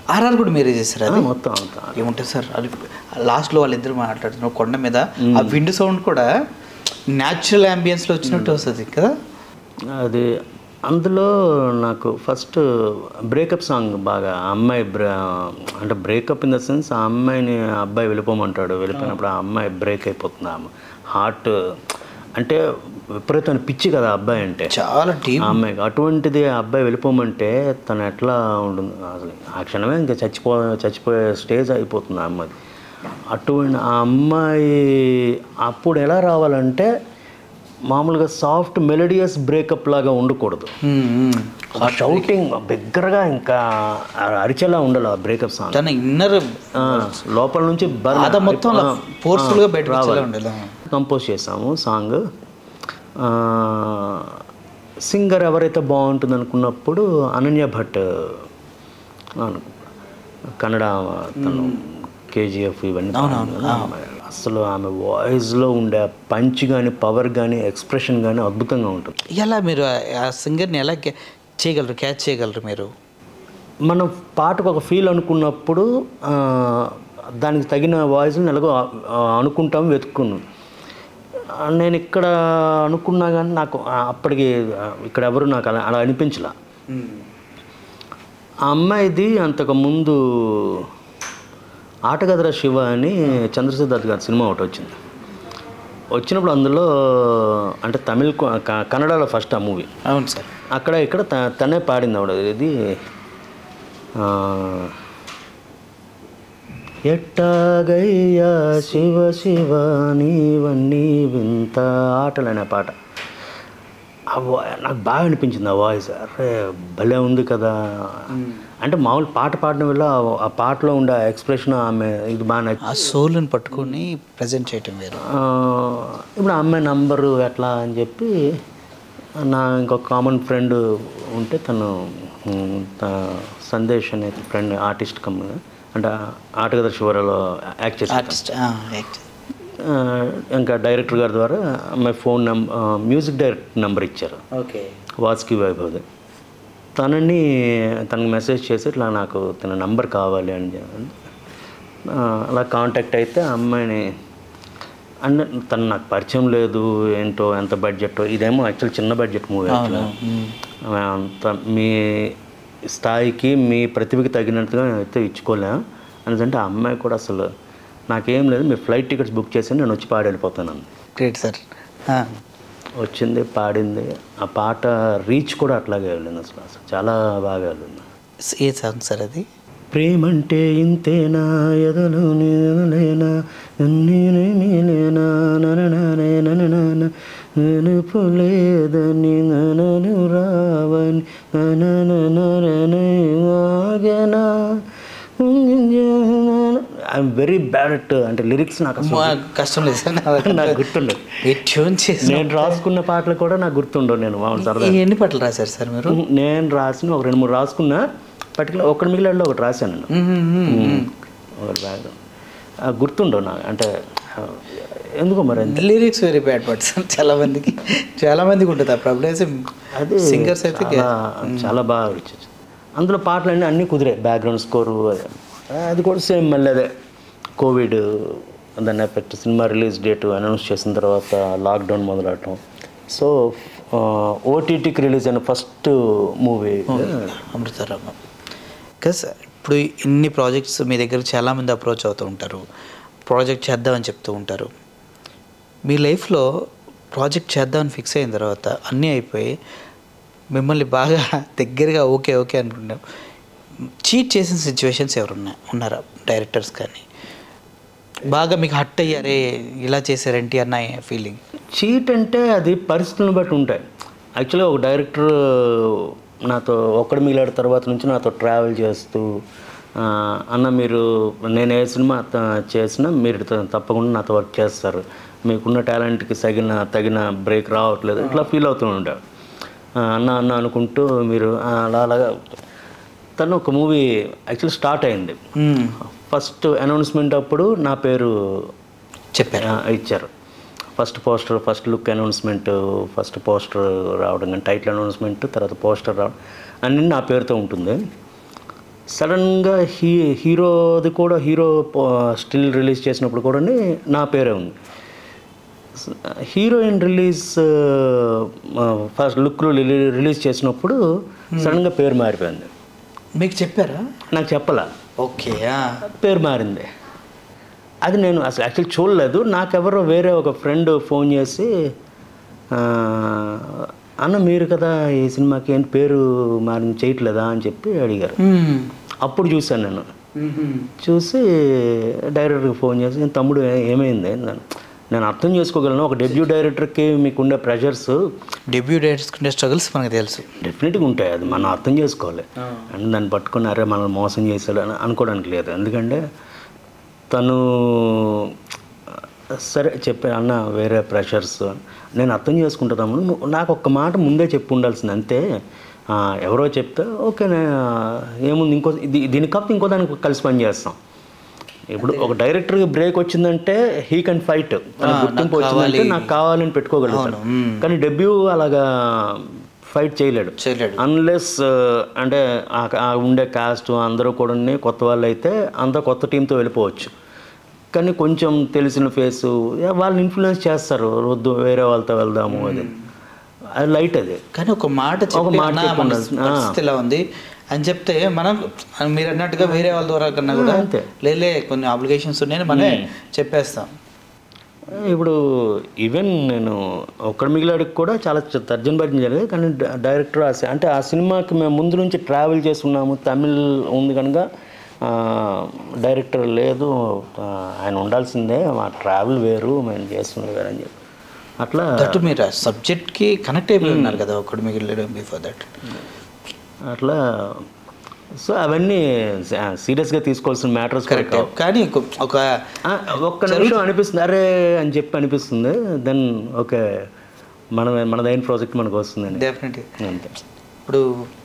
Speaker 1: ఆర్ఆర్ కూడా మీరే చేశారు
Speaker 2: ఆ,
Speaker 1: అది
Speaker 2: మొత్తం అంతా
Speaker 1: ఏముంటుంది సార్ అది లాస్ట్లో వాళ్ళిద్దరు మాట్లాడుతున్నారు కొండ మీద ఆ విండ్ సౌండ్ కూడా న్యాచురల్ అంబియన్స్లో వచ్చినట్టు వస్తుంది కదా
Speaker 2: అది అందులో నాకు ఫస్ట్ బ్రేకప్ సాంగ్ బాగా ఆ అమ్మాయి బ్రే అంటే బ్రేకప్ ఇన్ ద సెన్స్ ఆ అమ్మాయిని ఆ అబ్బాయి వెళ్ళిపోమంటాడు వెళ్ళిపోయినప్పుడు ఆ అమ్మాయి బ్రేక్ అయిపోతుంది ఆమె హార్ట్ అంటే విపరీతమైన పిచ్చి కదా ఆ అబ్బాయి అంటే
Speaker 1: చాలా డీప్
Speaker 2: ఆ అమ్మాయికి అటువంటిది ఆ అబ్బాయి వెళ్ళిపోమంటే తను ఎట్లా ఉంటుంది అసలు ఆ క్షణమే ఇంకా చచ్చిపో చచ్చిపోయే స్టేజ్ అయిపోతుంది ఆ అమ్మాయి అటువంటి ఆ అమ్మాయి అప్పుడు ఎలా రావాలంటే మామూలుగా సాఫ్ట్ మెలోడియస్ బ్రేకప్ లాగా ఉండకూడదు షౌటింగ్ బిగ్గరగా ఇంకా అరిచేలా ఉండాలి ఆ బ్రేకప్ సాంగ్
Speaker 1: తన ఇన్నర్
Speaker 2: ఆ, లోపల నుంచి burn
Speaker 1: బాధ మొత్తం అలా
Speaker 2: ఆ,
Speaker 1: forceful గా
Speaker 2: ఆ,
Speaker 1: బయటకు
Speaker 2: రావాలి.
Speaker 1: వచ్చేలా ఉండాలి.
Speaker 2: కంపోజ్ చేసాము సాంగ్ సింగర్ ఎవరైతే బాగుంటుంది అనుకున్నప్పుడు అనన్య భట్ అను కన్నడ తను కేజీఎఫ్ ఇవన్నీ పాడింది కదా. అసలు ఆమె వాయిస్లో ఉండే పంచ్ కానీ పవర్ కానీ ఎక్స్ప్రెషన్ కానీ అద్భుతంగా ఉంటుంది
Speaker 1: ఎలా మీరు ఆ- ఆ సింగర్ని ఎలా క్యా- చేయగలరు క్యాచ్ చేయగలరు మీరు
Speaker 2: మనం పాటకు ఒక ఫీల్ అనుకున్నప్పుడు ఆ, దానికి తగిన వాయిస్ని ఎలాగో ఆ, అనుకుంటాం వెతుక్కున్నాం ఆ, నేను ఇక్కడ అనుకున్నా కానీ నాకు ఆ, అప్పటికి ఆ, ఇక్కడ ఎవరు నాకు అలా అలా అనిపించలా ఆ అమ్మాయిది అంతకు ముందు ఆటగదర శివ అని చంద్రసిద్ధార్థ్ గారి సినిమా ఒకటి వచ్చింది వచ్చినప్పుడు అందులో అంటే తమిళ్ కు- క- కన్నడలో ఫస్ట్ ఆ మూవీ
Speaker 1: అవును సార్
Speaker 2: అక్కడ ఇక్కడ త- తనే పాడింది ఆవిడ ఇది ఆ, ఎట్టాగయ్యా శివ శివ నీవన్నీ వింత ఆటలు అనే పాట ఆ వా- నాకు బాగా అనిపించింది ఆ వాయిస్ అరే భలే ఉంది కదా అంటే మామూలు పాట పాడడం వల్ల ఆ- ఆ పాటలో ఉండే ఎక్స్ప్రెషన్ ఆమె ఇది బాగా నచ్చి
Speaker 1: ఆ సోల్ని పట్టుకొని ప్రజెంట్ చేయటం వేరు
Speaker 2: ఆ, ఇప్పుడు ఆ అమ్మాయి నంబరు ఎట్లా అని చెప్పి నా ఇంకొక కామన్ ఫ్రెండ్ ఉంటే తను ఉమ్, త- సందేశ్ అనే ఫ్రెండ్ ఆర్టిస్ట్ కంపెనీ అంటే ఆటగదర్ శివరాలో యాక్ట్ చేసి
Speaker 1: ఆర్టిస్ట్
Speaker 2: ఇంకా డైరెక్టర్ గారి ద్వారా అమ్మాయి phone number music director number ఇచ్చారు
Speaker 1: ఓకే
Speaker 2: వాస్కి వైభవ్ది తనని తనకు మెసేజ్ చేసి ఇట్లా నాకు తన నంబర్ కావాలి అని చెప్పి ఆ, అలా కాంటాక్ట్ అయితే ఆ అమ్మాయిని అంటే తను నాకు పరిచయం లేదు ఏంటో ఎంత బడ్జెట్ ఇదేమో యాక్చువల్ చిన్న బడ్జెట్ మూవీ అంత మీ స్థాయికి మీ ప్రతిభకి తగినట్టుగా అయితే ఇచ్చుకోలేం ఎందుకంటే ఆ అమ్మాయి కూడా అసలు నాకేం లేదు మీరు ఫ్లైట్ టికెట్స్ బుక్ చేసి నేను వచ్చి పాడి వెళ్ళిపోతాను అంది.
Speaker 1: గ్రేట్ సార్
Speaker 2: వచ్చింది పాడింది ఆ పాట రీచ్ కూడా అట్లాగే వెళ్ళింది అసలు అసలు చాలా బాగా వెళ్ళింది
Speaker 1: ఏ సాంగ్ సార్ అది
Speaker 2: ప్రేమంటే ఇంతేనా ఎదలు నేనా నేనా నననానే నననాన నెనపు లేదని ననను రావని ననననరనే ఆగనా ఐఎమ్ వెరీ బ్యాడ్ అట్ అంటే లిరిక్స్ నాకు అసలు
Speaker 1: మా- కష్టం లేదు సార్
Speaker 2: నాకు గుర్తుండదు
Speaker 1: ఈ ట్యూన్ చేసి
Speaker 2: నేను రాసుకున్న పాటలు కూడా నాకు గుర్తుండవు నేను మామూలు సరదా
Speaker 1: ఈ ఎన్ని పాటలు రాశారు సార్ మీరు
Speaker 2: నేను రాసిన ఒక రెండు మూడు రాసుకున్నా పర్టికులర్ ఒకటి మిగిలిలో ఒకటి రాశాను నేను ఒకటి బ్యాగ్ గుర్తుండవు నాకు అంటే ఆ, ఎందుకో మరి అంతే.
Speaker 1: Lyrics very bad but sir చాలా మందికి చాలా మందికి ఉంటుంది ఆ ప్రాబ్లమ్
Speaker 2: అది
Speaker 1: సింగర్స్ అయితే
Speaker 2: చాలా చాలా బాగా రుచి అందులో పాటలు అన్నీ అన్నీ కుదిరాయి బ్యాక్గ్రౌండ్ స్కోరు అది కూడా సేమ్ మళ్ళీ అదే కోవిడ్ దాని ఎఫెక్ట్ సినిమా రిలీజ్ డేట్ అనౌన్స్ చేసిన తర్వాత లాక్డౌన్ మొదలవటం సో ఓటీటీకి రిలీజ్ అయిన ఫస్ట్ మూవీ
Speaker 1: అమృతారామ బికాస్ ఇప్పుడు ఇన్ని ప్రాజెక్ట్స్ మీ దగ్గర చాలామంది అప్రోచ్ అవుతూ ఉంటారు ప్రాజెక్ట్ చేద్దామని చెప్తూ ఉంటారు మీ లైఫ్లో ప్రాజెక్ట్ చేద్దామని ఫిక్స్ అయిన తర్వాత అన్నీ అయిపోయి మిమ్మల్ని బాగా దగ్గరగా ఓకే ఓకే అనుకుంటాం చీట్ చేసిన సిచ్యువేషన్స్ ఎవరున్నా ఉన్నారా డైరెక్టర్స్ కానీ బాగా మీకు హట్ అయ్యారే ఇలా చేశారేంటి అన్న ఫీలింగ్
Speaker 2: చీట్ అంటే అది పరిస్థితులను బట్టి ఉంటాయి యాక్చువల్గా ఒక డైరెక్టర్ నాతో ఒక్కడి మిగిలాడు తర్వాత నుంచి నాతో ట్రావెల్ చేస్తూ ఆ, అన్న మీరు నేను ఏ సినిమా త- చేసినా మీరు త- తప్పకుండా నాతో వర్క్ చేస్తారు మీకున్న టాలెంట్కి తగిన తగిన బ్రేక్ రావట్లేదు ఇట్లా ఫీల్ అవుతూ ఉంటాడు ఆ, అన్న అన్న అనుకుంటూ మీరు ఆ, అలా అలాగా తను ఒక మూవీ యాక్చువల్ స్టార్ట్ అయింది ఫస్ట్ అనౌన్స్మెంట్ అప్పుడు నా పేరు
Speaker 1: చెప్పారు
Speaker 2: ఆ, ఇచ్చారు first poster first look announcement first poster రావడం కానీ టైటిల్ అనౌన్స్మెంట్ తర్వాత పోస్టర్ రావడం అన్నీ నా పేరుతో ఉంటుంది సడన్గా హీ హీరోది కూడా హీరో స్టిల్ రిలీజ్ చేసినప్పుడు కూడా నా పేరే ఉంది హీరోయిన్ రిలీజ్ ఫస్ట్ లుక్లో రిలీజ్ చేసినప్పుడు సడన్గా పేరు మారిపోయింది
Speaker 1: మీకు చెప్పారా
Speaker 2: నాకు చెప్పలా
Speaker 1: ఓకే
Speaker 2: పేరు మారింది అది నేను అసలు యాక్చువల్లీ చూడలేదు నాకెవరో వేరే ఒక ఫ్రెండ్ ఫోన్ చేసి ఆ, అన్న మీరు కదా ఈ సినిమాకి ఏంటి పేరు మారింది చేయట్లేదా అని చెప్పి అడిగారు అప్పుడు చూశాను నేను చూసి డైరెక్టర్కి ఫోన్ చేసి "నేను తమ్ముడు ఏ- ఏమైంది అన్నాను. నేను అర్థం చేసుకోగలను ఒక డెబ్యూ డైరెక్టర్కి మీకుండే ప్రెషర్స్
Speaker 1: డెబ్యూ డేట్స్కుండే స్ట్రగుల్స్ మనకు తెలుసు
Speaker 2: డెఫినెట్గా ఉంటాయి అది మనం అర్థం చేసుకోవాలి అండ్ దాన్ని పట్టుకుని అరే మనల్ని మోసం చేశాడు అని అనుకోవడానికి లేదు ఎందుకంటే తను సరే చెప్పే అన్న వేరే ప్రెషర్స్ నేను అర్థం చేసుకుంటాము నువ్వు నాకు ఒక్క మాట ముందే చెప్పి ఉండాల్సింది అంతే ఆ, ఎవరో చెప్తే ఓకే ఏముంది ఇంకో ఇది దీనికి కాకపోతే ఇంకో దానికి కలిసి పని చేస్తాం ఇప్పుడు ఒక డైరెక్టర్కి బ్రేక్ వచ్చిందంటే హీ కెన్ ఫైట్ తన గుర్తింపు వచ్చిందంటే నాకు కావాలని పెట్టుకోగలుగుతాను కానీ డెబ్యూ అలాగా ఫైట్ చేయలేడు
Speaker 1: చేయలేడు
Speaker 2: అన్లెస్ అంటే ఆ- ఆ ఉండే కాస్ట్ అందరూ కూడా కొత్త వాళ్ళు అయితే అంతా కొత్త టీంతో వెళ్ళిపోవచ్చు కానీ కొంచెం తెలిసిన ఫేసు వాళ్ళని ఇన్ఫ్లుయెన్స్ చేస్తారు వద్దు వేరే వాళ్ళతో వెళ్దాము అది అది లైట్ అది
Speaker 1: కానీ ఒక మాట చెప్పి
Speaker 2: మాట
Speaker 1: "అన్నా,
Speaker 2: చెప్పి
Speaker 1: మన
Speaker 2: ఉండాల్సి- ఆ.
Speaker 1: పరిస్థితి ఇలా ఉంది అని చెప్తే మనం మీరు అన్నట్టుగా వేరే వాళ్ళ ద్వారా కన్నా కూడా
Speaker 2: అంతే.
Speaker 1: లేలే కొన్ని ఆబ్లిగేషన్స్ ఉన్నాయని మనమే చెప్పేస్తాం
Speaker 2: ఇప్పుడు ఈవెన్ నేను ఒక్కడ మిగిలాడికి కూడా చాలా చ- తర్జన భర్జన జరిగింది కానీ డ- డైరెక్టర్ ఆ సి- అంటే ఆ సినిమాకి మేము ముందు నుంచి ట్రావెల్ చేస్తున్నాము తమిళ్ ఉంది కనుక ఆ, డైరెక్టర్ లేదు ఆ, ఆయన ఉండాల్సిందే మా ట్రావెల్ వేరు మేము చేస్తున్నది వేరు అని చెప్పి అట్లా
Speaker 1: దట్ మీరు ఆ సబ్జెక్ట్కి కనెక్ట్ అయిపోయి ఉన్నారు కదా ఒకటి మిగిలిన బిఫోర్ దట్
Speaker 2: అట్లా సో అవన్నీ సీరియస్గా తీసుకోవాల్సిన మ్యాటర్స్
Speaker 1: కరెక్ట్ కానీ ఒక- ఒక
Speaker 2: ఆ, ఒక్క నిమిషం అనిపిస్తుంది అరే అని చెప్పి అనిపిస్తుంది దెన్ ఓకే మన మనదైన ప్రాజెక్ట్ మనకు వస్తుందని
Speaker 1: డెఫినెట్గా
Speaker 2: అంతే
Speaker 1: ఇప్పుడు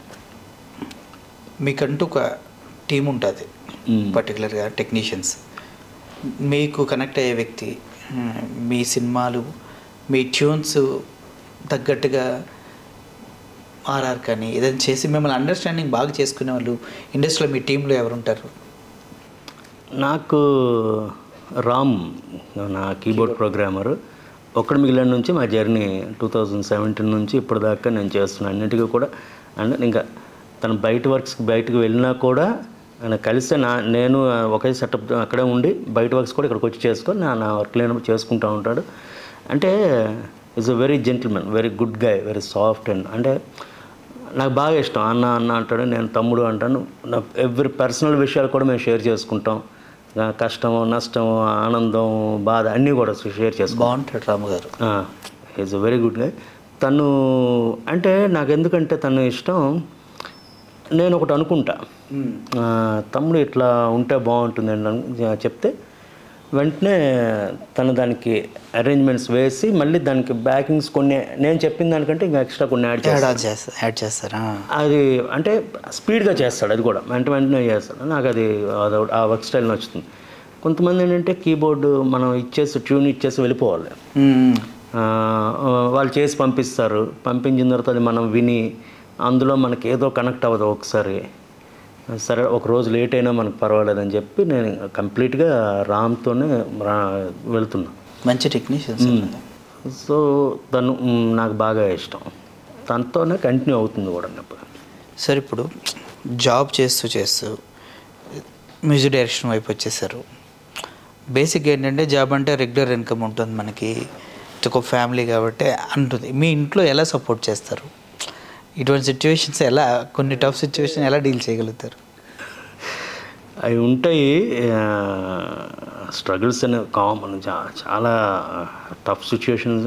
Speaker 1: మీకంటూ ఒక టీం ఉంటుంది
Speaker 2: మ్మ్.
Speaker 1: పర్టికులర్గా టెక్నీషియన్స్ మీకు కనెక్ట్ అయ్యే వ్యక్తి ఆ, మీ సినిమాలు మీ ట్యూన్స్ తగ్గట్టుగా ఆర్ఆర్ కానీ ఏదైనా చేసి మిమ్మల్ని అండర్స్టాండింగ్ బాగా చేసుకునే వాళ్ళు ఇండస్ట్రీలో మీ టీంలో ఎవరు ఉంటారు
Speaker 2: నాకు రామ్ నా కీబోర్డ్ ప్రోగ్రామర్ ఒక్కడ మిగిలిన నుంచి మా జర్నీ టూ థౌజండ్ సెవెంటీన్ నుంచి ఇప్పటిదాకా నేను చేస్తున్నాను అన్నిటికీ కూడా అండ్ ఇంకా తను బయట వర్క్స్కి బయటకు వెళ్ళినా కూడా ఆయన కలిస్తే నా నేను ఒకే సెటప్ అక్కడే ఉండి బయట వర్క్స్ కూడా ఇక్కడికి వచ్చి చేసుకొని నా నా వర్క్ లేనప్పుడు చేసుకుంటూ ఉంటాడు అంటే is a very gentlemen very good guy very soft and అంటే నాకు బాగా ఇష్టం అన్న అన్న అంటాడు నేను తమ్ముడు అంటాను నా ఎవ్రీ పర్సనల్ విషయాలు కూడా మేము షేర్ చేసుకుంటాం నా కష్టము నష్టము ఆనందం బాధ అన్నీ కూడా షేర్ చేసుకుంటాం
Speaker 1: బాగుంటాడు రాము గారు
Speaker 2: ఈజ్ అ వెరీ గుడ్ గా తను అంటే నాకు ఎందుకంటే తను ఇష్టం నేను ఒకటి అనుకుంటా ఆ, తమ్ముడు ఇట్లా ఉంటే బాగుంటుంది అని అను- చెప్తే వెంటనే తను దానికి అరేంజ్మెంట్స్ వేసి మళ్ళీ దానికి బ్యాకింగ్స్ కొన్ని నేను చెప్పిన దానికంటే ఇంకా ఎక్స్ట్రా కొన్ని యాడ్ చేస్తాను
Speaker 1: యాడ్ చేస్తారు యాడ్ చేస్తారా
Speaker 2: అది అంటే స్పీడ్గా చేస్తాడు అది కూడా వెంట వెంటనే చేస్తాడు నాకు అది అదొక- ఆ వర్క్ స్టైల్ నచ్చుతుంది కొంతమంది ఏంటంటే కీబోర్డు మనం ఇచ్చేసి ట్యూన్ ఇచ్చేసి వెళ్ళిపోవాలి
Speaker 1: మ్మ్.
Speaker 2: ఆ, వాళ్ళు చేసి పంపిస్తారు పంపించిన తర్వాత అది మనం విని అందులో మనకి ఏదో కనెక్ట్ అవ్వదు ఒకసారి సరే ఒక రోజు లేట్ అయినా మనకు పర్వాలేదని చెప్పి నేను కంప్లీట్గా రామ్తోనే రా వెళ్తున్నా
Speaker 1: మంచి టెక్నీషియన్స్
Speaker 2: సో తను మ్, నాకు బాగా ఇష్టం తనతోనే కంటిన్యూ అవుతుంది కూడా ఇప్పుడు
Speaker 1: సార్ ఇప్పుడు జాబ్ చేస్తూ చేస్తూ మ్యూజిక్ డైరెక్షన్ వైపు వచ్చేసారు బేసిక్గా ఏంటంటే జాబ్ అంటే రెగ్యులర్ ఇన్కమ్ ఉంటుంది మనకి ఒక ఫ్యామిలీ కాబట్టి అంటుంది మీ ఇంట్లో ఎలా సపోర్ట్ చేస్తారు ఇటువంటి సిచ్యువేషన్స్ ఎలా కొన్ని టఫ్ సిచ్యువేషన్ ఎలా డీల్ చేయగలుగుతారు
Speaker 2: అవి ఉంటాయి స్ట్రగుల్స్ అనేవి కామన్ చాలా టఫ్ సిచ్యుయేషన్స్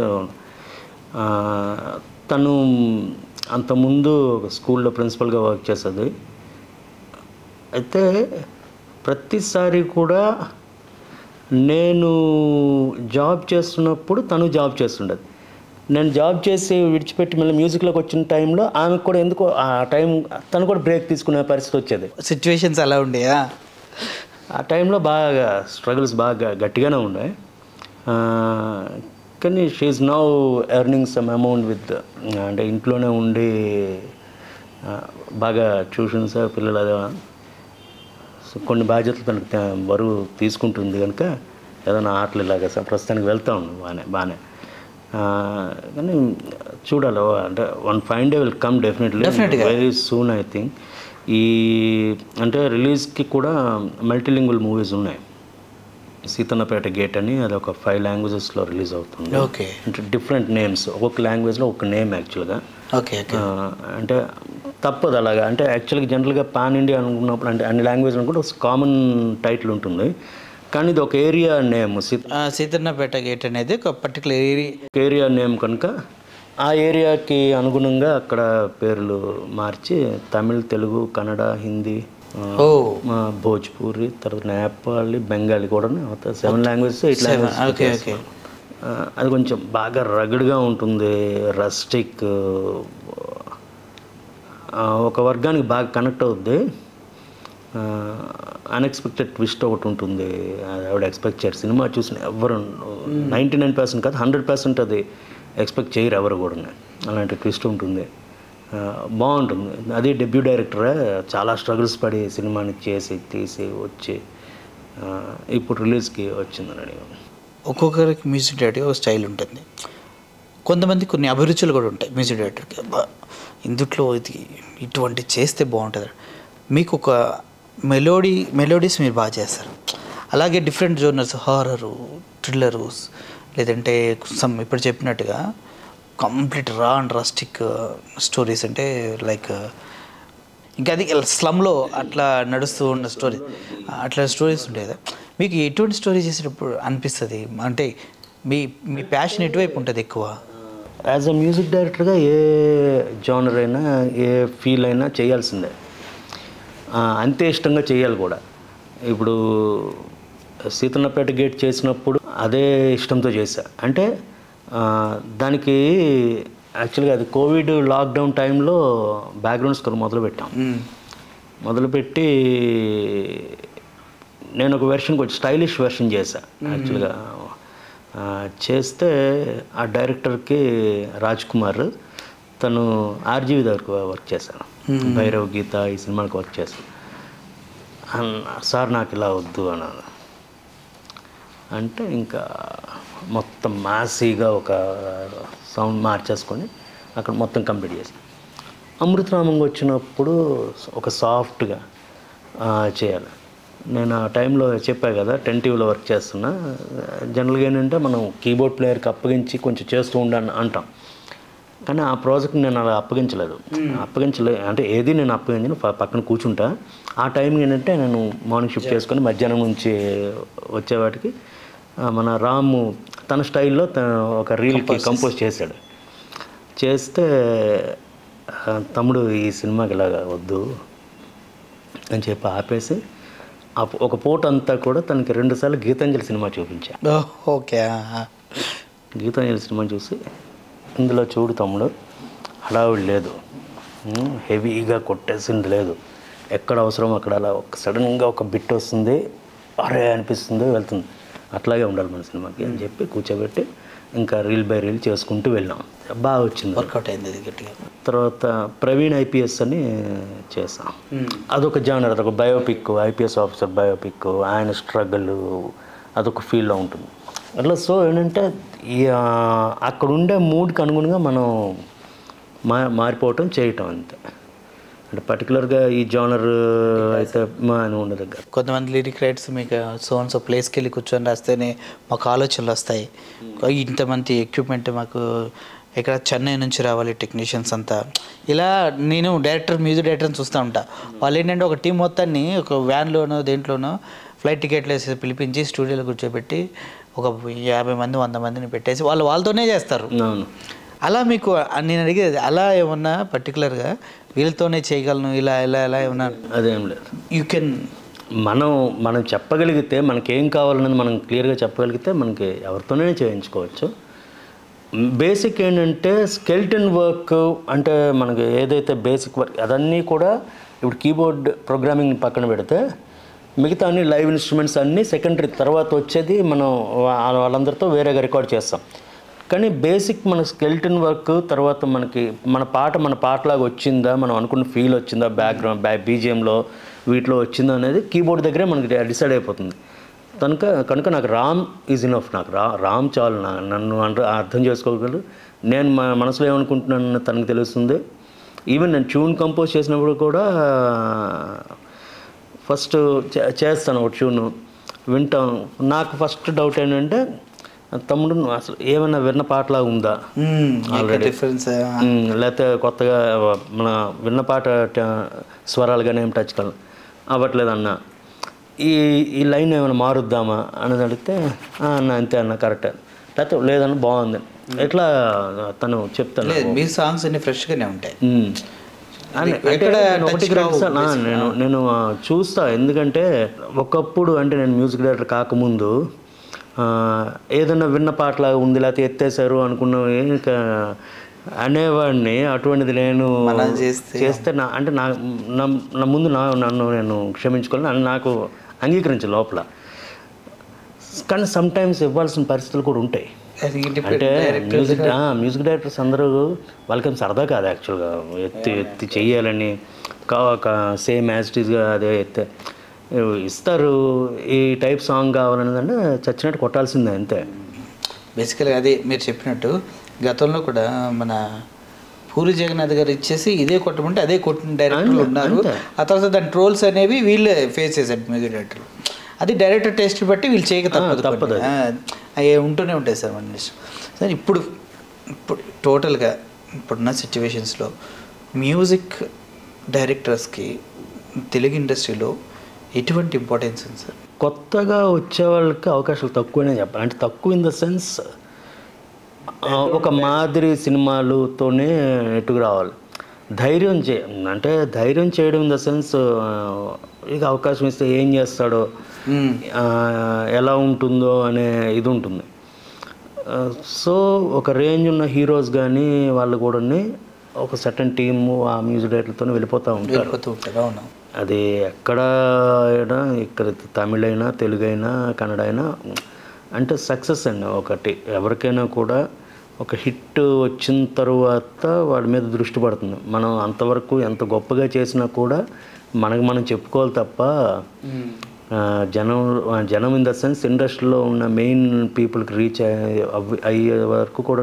Speaker 2: తను అంతకుముందు స్కూల్లో ప్రిన్సిపల్గా వర్క్ చేసేది అయితే ప్రతిసారి కూడా నేను జాబ్ చేస్తున్నప్పుడు తను జాబ్ చేస్తుండేది నేను జాబ్ చేసి విడిచిపెట్టి మళ్ళీ మ్యూజిక్లోకి వచ్చిన టైంలో ఆమెకు కూడా ఎందుకో ఆ టైం తను కూడా బ్రేక్ తీసుకునే పరిస్థితి వచ్చేది
Speaker 1: సిచ్యువేషన్స్ అలా ఉండేయా
Speaker 2: ఆ టైంలో బాగా స్ట్రగుల్స్ బాగా గట్టిగానే ఉన్నాయి ఆ, కానీ she now earning some amount with అంటే ఇంట్లోనే ఉండి ఆ, బాగా ట్యూషన్స్ పిల్లలు అదే సో కొన్ని బాధ్యతలు తనకు తే- బరువు తీసుకుంటుంది కనుక ఏదైనా ఆటలు ఇలాగ స- ప్రస్తుతానికి వెళ్తా ఉన్నాం బాగానే బాగానే ఆ, కానీ చూడాలి ఓ అంటే one five day will come definitely
Speaker 1: Definitely.
Speaker 2: Very soon I think ఈ అంటే రిలీజ్కి కూడా మల్టీలింగువల్ మూవీస్ ఉన్నాయి సీతన్నపేట గేట్ అని అది ఒక ఫైవ్ లాంగ్వేజెస్లో రిలీజ్ అవుతుంది
Speaker 1: ఓకే
Speaker 2: అంటే డిఫరెంట్ నేమ్స్ ఒక్కొక్క లాంగ్వేజ్లో ఒక నేమ్ యాక్చువల్గా
Speaker 1: ఓకే ఓకే
Speaker 2: అంటే తప్పదు అలాగా అంటే యాక్చువల్గా జనరల్గా పాన్ ఇండియా అనుకున్నప్పుడు అంటే అన్ని లాంగ్వేజ్ అనుకుంటే ఒక కామన్ టైటిల్ ఉంటుంది కానీ ఇది ఒక ఏరియా నేమ్ సీత
Speaker 1: ఆ, సీతన్నపేట గేట్ అనేది ఒక పర్టికులర్ ఏరియా
Speaker 2: ఒక ఏరియా నేమ్ కనుక ఆ ఏరియాకి అనుగుణంగా అక్కడ పేర్లు మార్చి తమిళ్ తెలుగు కన్నడ హిందీ ఆ,
Speaker 1: ఓ
Speaker 2: ఆ, భోజ్పూరి తర్వాత నేపాలి బెంగాలీ కూడా అవుతాయి seven languages eight languages
Speaker 1: okay okay
Speaker 2: అది కొంచెం బాగా రగడ్గా ఉంటుంది రస్టిక్ ఒక వర్గానికి బాగా కనెక్ట్ అవుద్ది అన్ఎక్స్పెక్టెడ్ ట్విస్ట్ ఒకటి ఉంటుంది అది ఆవిడ ఎక్స్పెక్ట్ చేయరు సినిమా చూసిన ఎవరు నైంటీ నైన్ పర్సెంట్ కాదు హండ్రెడ్ పర్సెంట్ అది ఎక్స్పెక్ట్ చేయరు ఎవరు కూడా అలాంటి ట్విస్ట్ ఉంటుంది ఆ, బాగుంటుంది అది డెబ్యూ డైరెక్టరే చాలా స్ట్రగుల్స్ పడి సినిమాని చేసి తీసి వచ్చి ఆ, ఇప్పుడు రిలీజ్కి వచ్చిందని అడిగాను
Speaker 1: ఒక్కొక్కరికి మ్యూజిక్ డైరెక్టర్ ఒక స్టైల్ ఉంటుంది కొంతమంది కొన్ని అభిరుచులు కూడా ఉంటాయి మ్యూజిక్ డైరెక్టర్కి అబ్బా ఇందుట్లో ఇది ఇటువంటి చేస్తే బాగుంటుంది మీకు ఒక మెలోడీ మెలోడీస్ మీరు బాగా చేస్తారు అలాగే డిఫరెంట్ జోనర్స్ హారరు థ్రిల్లరు లేదంటే సమ్ ఇప్పుడు చెప్పినట్టుగా complete raw and rustic stories అంటే లైక్ ఇంకా అది స్లమ్లో అట్లా నడుస్తూ ఉన్న స్టోరీ అట్లా స్టోరీస్ ఉండేదా మీకు ఎటువంటి స్టోరీ చేసేటప్పుడు అనిపిస్తుంది అంటే మీ మీ ప్యాషన్ ఎటువైపు ఉంటుంది ఎక్కువ
Speaker 2: యాజ్ అ మ్యూజిక్ డైరెక్టర్గా ఏ జానర్ అయినా ఏ ఫీల్ అయినా చేయాల్సిందే ఆ, అంతే ఇష్టంగా చేయాలి కూడా ఇప్పుడు సీతన్నపేట గేట్ చేసినప్పుడు అదే ఇష్టంతో చేశా అంటే ఆ, దానికి యాక్చువల్గా అది కోవిడ్ లాక్డౌన్ టైంలో బ్యాక్గ్రౌండ్ స్కోర్ మొదలుపెట్టాం మొదలుపెట్టి నేను ఒక వెర్షన్ కొంచెం స్టైలిష్ వెర్షన్ చేశా యాక్చువల్గా ఆ, చేస్తే ఆ డైరెక్టర్కి రాజ్ కుమార్ తను ఆర్జీవి దగ్గరకు వర్క్ చేశాను భైరవ్ గీత ఈ సినిమాకి వర్క్ చేశాను అన్న- సార్ నాకు ఇలా వద్దు అన్నాను అంటే ఇంకా మొత్తం మాసీగా ఒక సౌండ్ మార్చేసుకొని అక్కడ మొత్తం కంప్లీట్ చేసాను అమృతరామంగా వచ్చినప్పుడు ఒక సాఫ్ట్గా ఆ, చేయాలి నేను ఆ టైంలో చెప్పా కదా టెన్ టీవీలో వర్క్ చేస్తున్నా జనరల్గా ఏంటంటే మనం కీబోర్డ్ ప్లేయర్కి అప్పగించి కొంచెం చేస్తూ ఉండాలని అంటాం కానీ ఆ ప్రాజెక్ట్ నేను అలా అప్పగించలేదు అప్పగించలేదు అంటే ఏది నేను అప్పగించను ప- పక్కన కూర్చుంటా ఆ టైం ఏంటంటే నేను మార్నింగ్ షిఫ్ట్ చేసుకొని మధ్యాహ్నం నుంచి వచ్చేవాటికి ఆ, మన రాము తన స్టైల్లో తన ఒక రీల్కి కంపోజ్ చేశాడు చేస్తే ఆ, తమ్ముడు ఈ సినిమాకి ఇలాగా వద్దు అని చెప్పి ఆపేసి ఆ ప- ఒక పూట అంతా కూడా తనకి రెండుసార్లు గీతాంజలి సినిమా చూపించా
Speaker 1: ఓకే
Speaker 2: గీతాంజలి సినిమా చూసి ఇందులో చూడు తమ్ముడు హడావుడి లేదు ఉమ్, హెవీగా కొట్టేసింది లేదు ఎక్కడ అవసరం అక్కడ అలా ఒక సడన్గా ఒక బిట్ వస్తుంది అరే అనిపిస్తుంది వెళ్తుంది అట్లాగే ఉండాలి మన సినిమాకి అని చెప్పి కూర్చోబెట్టి ఇంకా రీల్ బై రీల్ చేసుకుంటూ వెళ్ళాం బాగా వచ్చింది
Speaker 1: వర్కౌట్ అయింది అది గట్టిగా
Speaker 2: తర్వాత ప్రవీణ్ ఐపీఎస్ అని చేసాం అదొక జానర్ అదొక బయోపిక్ ఐపీఎస్ ఆఫీసర్ బయోపిక్ ఆయన స్ట్రగుల్ అదొక ఫీల్లో ఉంటుంది అట్లా సో ఏంటంటే ఈ, ఆ, అక్కడ ఉండే మూడ్కి అనుగుణంగా మనం మా మారిపోవటం చేయటం అంతే అంటే పర్టికులర్గా ఈ జానర్ అయితే మా అని ఉండదు దగ్గర
Speaker 1: కొంతమంది లిరిక్ రైట్స్ మీకు సోన్ సో ప్లేస్కి వెళ్ళి కూర్చొని రాస్తేనే మాకు ఆలోచనలు వస్తాయి ఇంతమంది ఎక్విప్మెంట్ మాకు ఇక్కడ చెన్నై నుంచి రావాలి టెక్నీషియన్స్ అంతా ఇలా నేను డైరెక్టర్ మ్యూజిక్ డైరెక్టర్ని చూస్తూ ఉంటా వాళ్ళు ఏంటంటే ఒక టీం మొత్తాన్ని ఒక వ్యాన్లోనో దేంట్లోనో ఫ్లైట్ టికెట్లు వేసి పిలిపించి స్టూడియోలో కూర్చోబెట్టి ఒక యాభై మంది వంద మందిని పెట్టేసి వాళ్ళు వాళ్ళతోనే చేస్తారు
Speaker 2: అవును
Speaker 1: అలా మీకు నేను అడిగేది అలా ఏమన్నా పర్టికులర్గా వీళ్ళతోనే చేయగలను ఇలా ఇలా ఇలా ఏమన్నా
Speaker 2: అదేం లేదు
Speaker 1: యూ కెన్
Speaker 2: మనం మనం చెప్పగలిగితే మనకేం కావాలన్నది మనం క్లియర్గా చెప్పగలిగితే మనకి ఎవరితోనే చేయించుకోవచ్చు బేసిక్ ఏంటంటే స్కెల్టన్ వర్క్ అంటే మనకి ఏదైతే బేసిక్ వర్క్ అదన్నీ కూడా ఇప్పుడు కీబోర్డ్ ప్రోగ్రామింగ్ పక్కన పెడితే మిగతా అన్ని లైవ్ ఇన్స్ట్రుమెంట్స్ అన్నీ సెకండరీ తర్వాత వచ్చేది మనం వా- వాళ్ళందరితో వేరేగా రికార్డ్ చేస్తాం కానీ బేసిక్ మన స్కెల్టన్ వర్క్ తర్వాత మనకి మన పాట మన పాటలాగా వచ్చిందా మనం అనుకున్న ఫీల్ వచ్చిందా బ్యాక్గ్రౌండ్ బ్యా బీజిఎంలో వీటిలో వచ్చింది అనేది కీబోర్డ్ దగ్గరే మనకి డిసైడ్ అయిపోతుంది కనుక కనుక నాకు రామ్ ఈజ్ ఇనఫ్ నాకు రా రామ్ చాలు నా నన్ను అంట- అర్థం చేసుకోగలరు నేను మా మనసులో ఏమనుకుంటున్నాను తనకు తెలుస్తుంది ఈవెన్ నేను ట్యూన్ కంపోజ్ చేసినప్పుడు కూడా ఫస్ట్ చే- చేస్తాను ఒక ట్యూన్ వింటాం నాకు ఫస్ట్ డౌట్ ఏంటంటే తమ్ముడు నువ్వు అసలు ఏమైనా విన్న పాటలా ఉందా
Speaker 1: డిఫరెన్స్
Speaker 2: మ్మ్. లేకపోతే కొత్తగా మన విన్న పాట ట- స్వరాలు కానీ ఏం టచ్ కల అవ్వట్లేదు అన్న ఈ ఈ లైన్ ఏమైనా మారుద్దామా అనేది అడిగితే "ఆ, అన్న అంతే అన్న కరెక్ట్ లేకపోతే లేదన్న బాగుంది ఎట్లా తను చెప్తాను
Speaker 1: లేదు మీ సాంగ్స్ అన్ని ఫ్రెష్ గానే ఉంటాయి
Speaker 2: మ్మ్. అని- అంటే
Speaker 1: ఎక్కడ
Speaker 2: నేను ఒకటికి
Speaker 1: touch
Speaker 2: రెండు సార్లు- ఆ, నేను నేను ఆ, చూస్తా ఎందుకంటే ఒకప్పుడు అంటే నేను మ్యూజిక్ డైరెక్టర్ కాకముందు ఆ, ఏదైనా విన్న పాటలాగా ఉంది లేకపోతే ఎత్తేసారు అనుకున్న ఇక అనేవాడిని అటువంటిది నేను
Speaker 1: మనం చేస్తే-
Speaker 2: చేస్తే నా అంటే నా నా నా ముందు నా నన్ను నేను క్షమించుకోవాలి నన్ను నాకు అంగీకరించు లోపల కానీ సమ్ టైమ్స్ ఇవ్వాల్సిన పరిస్థితులు కూడా ఉంటాయి
Speaker 1: అది independent
Speaker 2: అంటే
Speaker 1: director
Speaker 2: మ్యూజిక్ ఆ, మ్యూజిక్ డైరెక్టర్స్ అందరూ వాళ్ళకి సరదా కాదు యాక్చువల్గా ఎత్తి ఎత్తి చెయ్యాలని కా ఒక సేమ్ యాజిటీస్గా అదే ఎత్తే ఇస్తారు ఈ టైప్ సాంగ్ కావాలనేదంటే చచ్చినట్టు కొట్టాల్సిందే అంతే
Speaker 1: బేసికల్గా అదే మీరు చెప్పినట్టు గతంలో కూడా మన పూరి జగన్నాథ్ గారు ఇచ్చేసి ఇదే కొట్టమంటే అదే కొట్టిన డైరెక్టర్లు
Speaker 2: అంతే,
Speaker 1: ఉన్నారు
Speaker 2: అంతే.
Speaker 1: ఆ తర్వాత దాని ట్రోల్స్ అనేవి వీళ్ళే ఫేస్ చేశారు మ్యూజిక్ డైరెక్టర్ అది డైరెక్టర్ టేస్ట్ బట్టి వీళ్ళు చేయక తప్పదు
Speaker 2: తప్పదు
Speaker 1: కొన్ని. ఆ, అవి ఉంటూనే ఉంటాయి సార్ మన ఇష్టం సార్ ఇప్పుడు ఇప్పుడు టోటల్గా ఇప్పుడున్న సిచ్యువేషన్స్లో మ్యూజిక్ డైరెక్టర్స్కి తెలుగు ఇండస్ట్రీలో ఎటువంటి ఇంపార్టెన్స్ ఉంది సార్
Speaker 2: కొత్తగా వచ్చే వాళ్ళకి అవకాశాలు తక్కువనే చెప్పాలి అంటే తక్కువ ఇన్ ద సెన్స్ ఒక మాదిరి సినిమాలతోనే నెట్టుకు రావాలి ధైర్యం చే అంటే ధైర్యం చేయడం ఇన్ ద సెన్స్ ఇక అవకాశం ఇస్తే ఏం చేస్తాడో
Speaker 1: మ్మ్.
Speaker 2: ఆ, ఎలా ఉంటుందో అనే ఇది ఉంటుంది సో ఒక రేంజ్ ఉన్న హీరోస్ కానీ వాళ్ళు కూడా ఒక సర్టన్ టీము ఆ మ్యూజిక్ డైరెక్టర్తో వెళ్ళిపోతూ ఉంటారు
Speaker 1: వెళ్ళిపోతూ ఉంటారు అవును
Speaker 2: అది ఎక్కడ అయినా ఇక్కడ తమిళ అయినా తెలుగు అయినా కన్నడ అయినా అంటే సక్సెస్ అండి ఒకటి ఎవరికైనా కూడా ఒక హిట్ వచ్చిన తర్వాత వాడి మీద దృష్టి పడుతుంది మనం అంతవరకు ఎంత గొప్పగా చేసినా కూడా మనకు మనం చెప్పుకోవాలి తప్ప ఆ, జనం ఆ, జనం ఇన్ ద సెన్స్ ఇండస్ట్రీలో ఉన్న మెయిన్ పీపుల్కి రీచ్ అయ్యే అయ్యే వరకు కూడా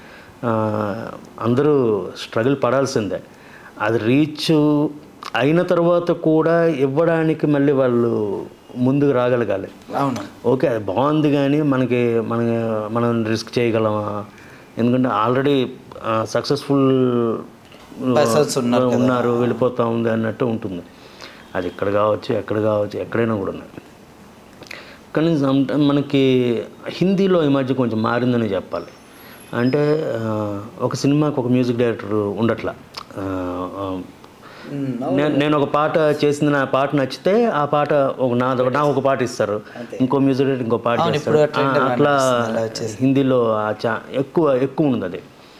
Speaker 2: అందరూ స్ట్రగుల్ పడాల్సిందే అది రీచ్ అయిన తర్వాత కూడా ఇవ్వడానికి మళ్ళీ వాళ్ళు ముందుకు రాగలగాలి
Speaker 1: అవును
Speaker 2: ఓకే అది బాగుంది కానీ మనకి మన మనం రిస్క్ చేయగలమా ఎందుకంటే ఆల్రెడీ సక్సెస్ఫుల్
Speaker 1: Persons ఉన్నారు కదా.
Speaker 2: ఉన్నారు వెళ్ళిపోతా ఉంది అన్నట్టు ఉంటుంది అది ఇక్కడ కావచ్చు ఎక్కడ కావచ్చు ఎక్కడైనా కూడా ఉన్నాయి కానీ sometime మనకి హిందీలో ఈ మధ్య కొంచెం మారిందని చెప్పాలి అంటే ఆ, ఒక సినిమాకి ఒక మ్యూజిక్ డైరెక్టర్ ఉండట్లా ఆ, ఆ, నేను నేను ఒక పాట చేసింది నా పాట నచ్చితే ఆ పాట ఒక నా నాకు ఒక పాట ఇస్తారు ఇంకో మ్యూజిక్ డైరెక్టర్ ఇంకో పాట
Speaker 1: అవును,
Speaker 2: చేస్తారు
Speaker 1: ఇప్పుడు trend
Speaker 2: ఆ, అట్లా
Speaker 1: నడుస్తుంది, అలా వచ్చేసి.
Speaker 2: హిందీలో ఆ చా ఎక్కువ ఎక్కువ ఉంది అది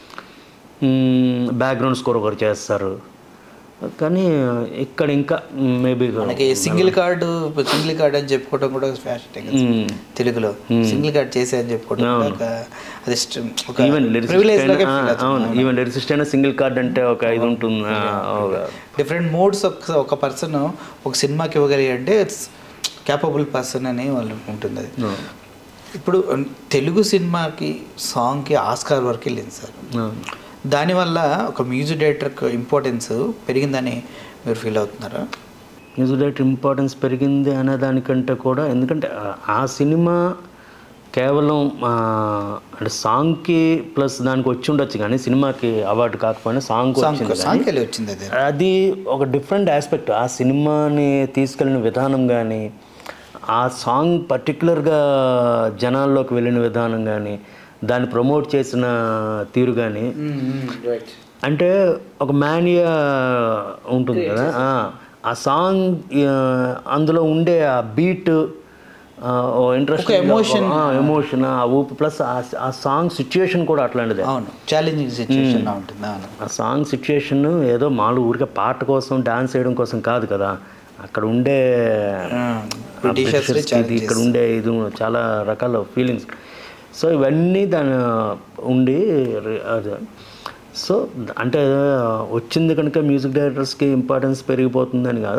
Speaker 2: బ్యాక్గ్రౌండ్ స్కోర్ ఒకరు చేస్తారు కానీ ఇక్కడ ఇంకా మేబీ
Speaker 1: మనకి సింగిల్ కార్డు సింగిల్ కార్డ్ అని చెప్పుకోవడం కూడా ఫ్యాషన్ తెలుగులో సింగిల్ కార్డ్ చేసే అని చెప్పుకోవడం కూడా ఒక అది స్ట్- ఒక
Speaker 2: ఈవెన్
Speaker 1: privilege లాగే feel
Speaker 2: లిరిసిస్ట్ అవును
Speaker 1: అవుతుంది.
Speaker 2: ఈవెన్ లిరిసిస్ట్ అయినా సింగిల్ కార్డ్ అంటే ఒక ఇది ఉంటుంది ఆ, ఒక
Speaker 1: డిఫరెంట్ మూడ్స్ ఒక ఒక పర్సన్ ఒక సినిమాకి ఇవ్వగలిగే అంటే క్యాపబుల్ పర్సన్ అని వాళ్ళు ఉంటుంది అది ఇప్పుడు తెలుగు సినిమాకి సాంగ్కి ఆస్కార్ వరకు వెళ్ళింది సార్
Speaker 2: ఆ.
Speaker 1: దానివల్ల ఒక మ్యూజిక్ డైరెక్టర్కి ఇంపార్టెన్స్ పెరిగిందని మీరు ఫీల్ అవుతున్నారా
Speaker 2: మ్యూజిక్ డైరెక్టర్ ఇంపార్టెన్స్ పెరిగింది అనే దానికంటే కూడా ఎందుకంటే ఆ- ఆ సినిమా కేవలం ఆ, అంటే సాంగ్కి ప్లస్ దానికి వచ్చి ఉండొచ్చు కానీ సినిమాకి అవార్డు కాకపోయినా సాంగ్
Speaker 1: సాంగ్
Speaker 2: వచ్చింది కానీ
Speaker 1: సాంగ్కి వెళ్ళి వచ్చింది అది
Speaker 2: అది ఒక డిఫరెంట్ ఆస్పెక్ట్ ఆ సినిమాని తీసుకెళ్ళిన విధానం కానీ ఆ సాంగ్ పర్టికులర్గా జనాల్లోకి వెళ్ళిన విధానం కానీ దాన్ని ప్రమోట్ చేసిన తీరు కానీ అంటే ఒక మానియా ఉంటుంది కదా ఆ, ఆ సాంగ్ ఆ, అందులో ఉండే ఆ బీట్ ఇంట్రెస్ట్
Speaker 1: ఒక emotion.
Speaker 2: ఎమోషన్ ఆ ఊపు ప్లస్ ఆ సాంగ్ సిచ్యుయేషన్ కూడా అట్లాంటిదే
Speaker 1: అవును ఛాలెంజింగ్ సిచ్యువేషన్ ఉంటుంది అవును
Speaker 2: ఆ సాంగ్ సిచ్యుయేషన్ ఏదో మామూలు ఊరికే పాట కోసం డాన్స్ చేయడం కోసం కాదు కదా అక్కడ ఉండే
Speaker 1: ఆ,
Speaker 2: ఆ
Speaker 1: బ్రిటిషర్స్
Speaker 2: Britishers కి ఇది ఇక్కడ ఉండే ఇది చాలా రకాల ఫీలింగ్స్ సో ఇవన్నీ దాని ఉండి రి- అది సో అంటే వచ్చింది కనుక మ్యూజిక్ డైరెక్టర్స్కి ఇంపార్టెన్స్ పెరిగిపోతుందని కాదు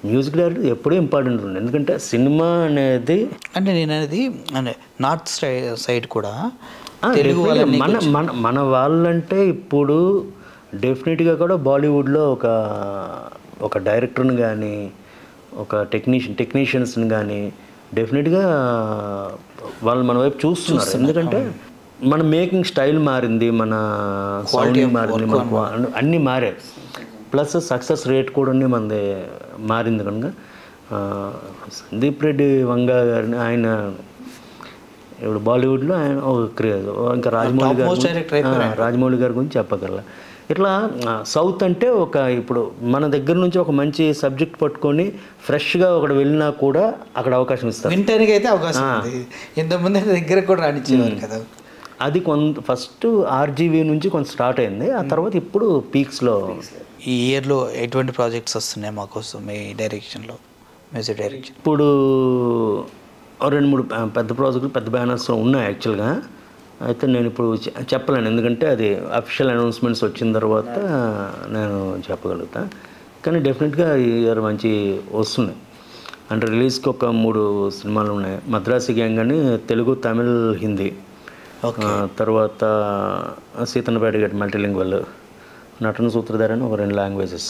Speaker 2: మ్యూజిక్ డైరెక్టర్ ఎప్పుడూ ఇంపార్టెంట్ ఉంది ఎందుకంటే సినిమా అనేది
Speaker 1: అంటే నేను అనేది అంటే నార్త్ సైడ్ కూడా
Speaker 2: ఆ,
Speaker 1: తెలుగు
Speaker 2: definitely
Speaker 1: వాళ్ళని
Speaker 2: మన మన మన వాళ్ళంటే ఇప్పుడు డెఫినెట్గా కూడా బాలీవుడ్లో ఒక ఒక డైరెక్టర్ని కానీ ఒక టెక్నీషియన్ టెక్నీషియన్స్ని కానీ డెఫినెట్గా వాళ్ళు మన వైపు చూస్తున్నారు ఎందుకంటే మన మేకింగ్ స్టైల్ మారింది మన సౌండింగ్ మారింది మన qua- అన్నీ మారాయి ప్లస్ సక్సెస్ రేట్ కూడా మనది మారింది కనుక ఆ, సందీప్ రెడ్డి వంగ గారిని ఆయన ఇప్పుడు బాలీవుడ్లో ఆయన ఒక క్రేజ్ ఇంకా రాజమౌళి గారి
Speaker 1: most
Speaker 2: గురించి-
Speaker 1: director
Speaker 2: ఆ, రాజమౌళి గారి గురించి చెప్పగల ఇట్లా ఆ, సౌత్ అంటే ఒక ఇప్పుడు మన దగ్గర నుంచి ఒక మంచి సబ్జెక్ట్ పట్టుకొని ఫ్రెష్గా ఒకటి వెళ్ళినా కూడా అక్కడ అవకాశం ఇస్తారు
Speaker 1: వినటానికి అయితే అవకాశం ఉంది ఇంతకుముందు అయితే దగ్గర కూడా రానిచ్చేవారు కదా
Speaker 2: అది కొంత ఫస్ట్ ఆర్జీవీ నుంచి కొంత స్టార్ట్ అయింది ఆ తర్వాత ఇప్పుడు పీక్స్లో
Speaker 1: ఈ ఇయర్లో ఎటువంటి ప్రాజెక్ట్స్ వస్తున్నాయి మాకోసం మీ డైరెక్షన్లో మ్యూజిక్ డైరెక్షన్
Speaker 2: ఇప్పుడు ఓ రెండు మూడు ప- పెద్ద ప్రాజెక్టులు పెద్ద బ్యానర్స్ ఉన్నాయి యాక్చువల్గా అయితే నేను ఇప్పుడు చె- చెప్పలేను ఎందుకంటే అది అఫిషియల్ అనౌన్స్మెంట్స్ వచ్చిన తర్వాత నేను చెప్పగలుగుతా కానీ డెఫినెట్గా ఈ ఇయర్ మంచి వస్తున్నాయి అంటే రిలీజ్కి ఒక మూడు సినిమాలు ఉన్నాయి మద్రాసి గ్యాంగ్ అని తెలుగు తమిళ్ హిందీ
Speaker 1: ఓకే
Speaker 2: ఆ, తర్వాత సీతన్నపేట గట్ మల్టీలింగ్వల్ నటన సూత్రధారి అని ఒక రెండు లాంగ్వేజెస్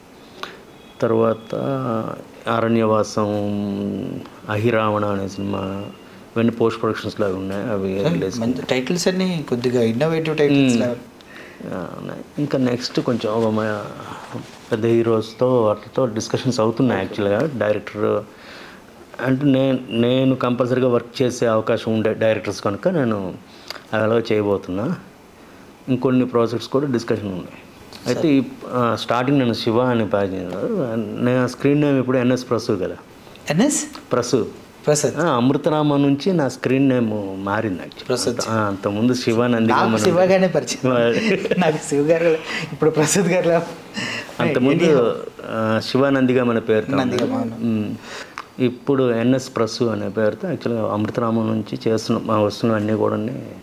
Speaker 2: తర్వాత అరణ్యవాసం అహిరావణ అనే సినిమా ఇవన్నీ పోస్ట్ ప్రొడక్షన్స్ లాగా ఉన్నాయి అవి రిలీజ్
Speaker 1: మంచి టైటిల్స్ అన్ని కొద్దిగా ఇన్నోవేటివ్ టైటిల్స్
Speaker 2: ఆ, ఉన్నాయి. ఇంకా నెక్స్ట్ కొంచెం ఒక మ- పెద్ద హీరోస్తో వాటితో డిస్కషన్స్ అవుతున్నాయి యాక్చువల్గా డైరెక్టర్ అంటే నేను నేను కంపల్సరీగా వర్క్ చేసే అవకాశం ఉండే డైరెక్టర్స్ కనుక నేను అవి అలాగే చేయబోతున్నా ఇంకొన్ని ప్రాజెక్ట్స్ కూడా డిస్కషన్ ఉన్నాయి అయితే ఈ స్టార్టింగ్ నేను శివ అని పాజినారు నేను స్క్రీన్ నేమ్ ఇప్పుడు ఎన్ఎస్ ప్రసు కదా
Speaker 1: ఎన్ఎస్
Speaker 2: ప్రసు
Speaker 1: ప్రసాద్
Speaker 2: ఆ, అమృతరామ నుంచి నా స్క్రీన్ నేమ్ మారింది యాక్చువల్లీ
Speaker 1: ప్రసాద్.
Speaker 2: అంతకుముందు శివానంది
Speaker 1: నాకు శివగానే పరిచయం నాకు శివ గారు ఇప్పుడు ప్రసాద్ గారు
Speaker 2: అంతకుముందు ఆ, శివానందిగా మన పేరుతో
Speaker 1: నందిగా,
Speaker 2: ఉంది. ఉమ్. ఇప్పుడు ఎన్ఎస్ ప్రసు అనే పేరుతో యాక్చువల్గా అమృతరామం నుంచి చేస్తున్నాం మా వస్తున్న అన్నీ కూడా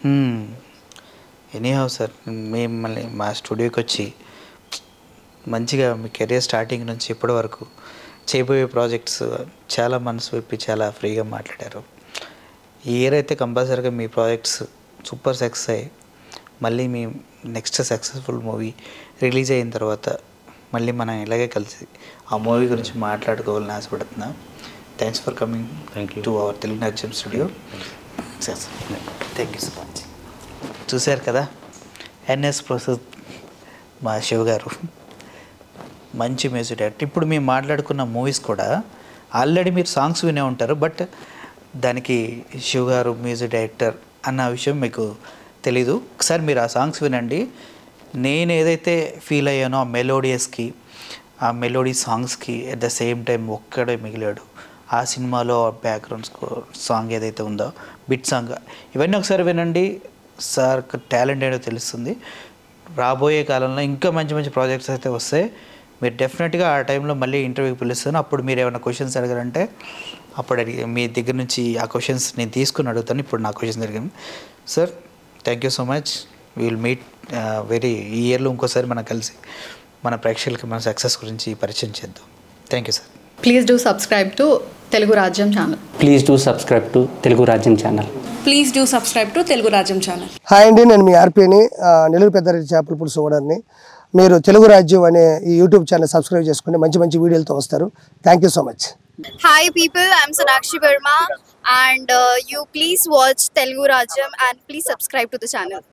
Speaker 1: ఎనీహౌ సార్ మిమ్మల్ని మా స్టూడియోకి వచ్చి మంచిగా మీ కెరీర్ స్టార్టింగ్ నుంచి ఇప్పటి వరకు చేయబోయే ప్రాజెక్ట్స్ చాలా మనసు విప్పి చాలా ఫ్రీగా మాట్లాడారు ఈ ఇయర్ అయితే కంపల్సరీగా మీ ప్రాజెక్ట్స్ సూపర్ సక్సెస్ అయ్యి మళ్ళీ మీ నెక్స్ట్ సక్సెస్ఫుల్ మూవీ రిలీజ్ అయిన తర్వాత మళ్ళీ మనం ఇలాగే కలిసి ఆ మూవీ గురించి మాట్లాడుకోవాలని ఆశపడుతున్నా thanks for coming
Speaker 2: Thank you.
Speaker 1: To our Telugu నర్జం studio sir thank you so much చూశారు కదా ఎన్ఎస్ ప్రసాద్ మా శివ్ గారు మంచి మ్యూజిక్ డైరెక్టర్ ఇప్పుడు మేము మాట్లాడుకున్న మూవీస్ కూడా ఆల్రెడీ మీరు సాంగ్స్ వినే ఉంటారు బట్ దానికి శివ్ గారు మ్యూజిక్ డైరెక్టర్ అన్న విషయం మీకు తెలీదు ఒకసారి మీరు ఆ సాంగ్స్ వినండి నేను ఏదైతే ఫీల్ అయ్యానో ఆ మెలోడియస్కి ఆ మెలోడీ సాంగ్స్కి ఎట్ ద సేమ్ టైం ఒక్కడే మిగిలాడు ఆ సినిమాలో బ్యాక్గ్రౌండ్ స్కోర్ సాంగ్ ఏదైతే ఉందో బిట్ సాంగ్ ఇవన్నీ ఒకసారి వినండి సార్ టాలెంట్ ఏంటో తెలుస్తుంది రాబోయే కాలంలో ఇంకా మంచి మంచి ప్రాజెక్ట్స్ అయితే వస్తాయి మీరు డెఫినెట్గా ఆ టైంలో మళ్ళీ ఇంటర్వ్యూకి పిలుస్తాను అప్పుడు మీరు ఏమైనా క్వశ్చన్స్ అడగారంటే అప్పుడు అడిగి మీ దగ్గర నుంచి ఆ క్వశ్చన్స్ నేను తీసుకుని అడుగుతాను ఇప్పుడు నా క్వశ్చన్స్ అడిగాను sir thank you so much will meet very ఈ ఇయర్లో ఇంకోసారి మనం కలిసి మన ప్రేక్షకులకి మన సక్సెస్ గురించి పరిచయం చేద్దాం thank you sir
Speaker 3: please do subscribe to Telugu Rajyam channel
Speaker 4: please do subscribe to Telugu Rajyam channel
Speaker 5: please do subscribe to Telugu Rajyam channel
Speaker 6: hi అండి నేను మీ ఆర్పీని ఆ, నెల్లూరు పెద్దారెడ్డి చేపల పులుసు ఓనర్ని మీరు తెలుగు రాజ్యం అనే ఈ యూట్యూబ్ ఛానల్ సబ్స్క్రైబ్ చేసుకుని మంచి మంచి వీడియోలతో వస్తారు thank you so much
Speaker 7: Hi people, I'm Sonakshi Verma and uh, you please watch Telugu Rajam and please subscribe to the channel.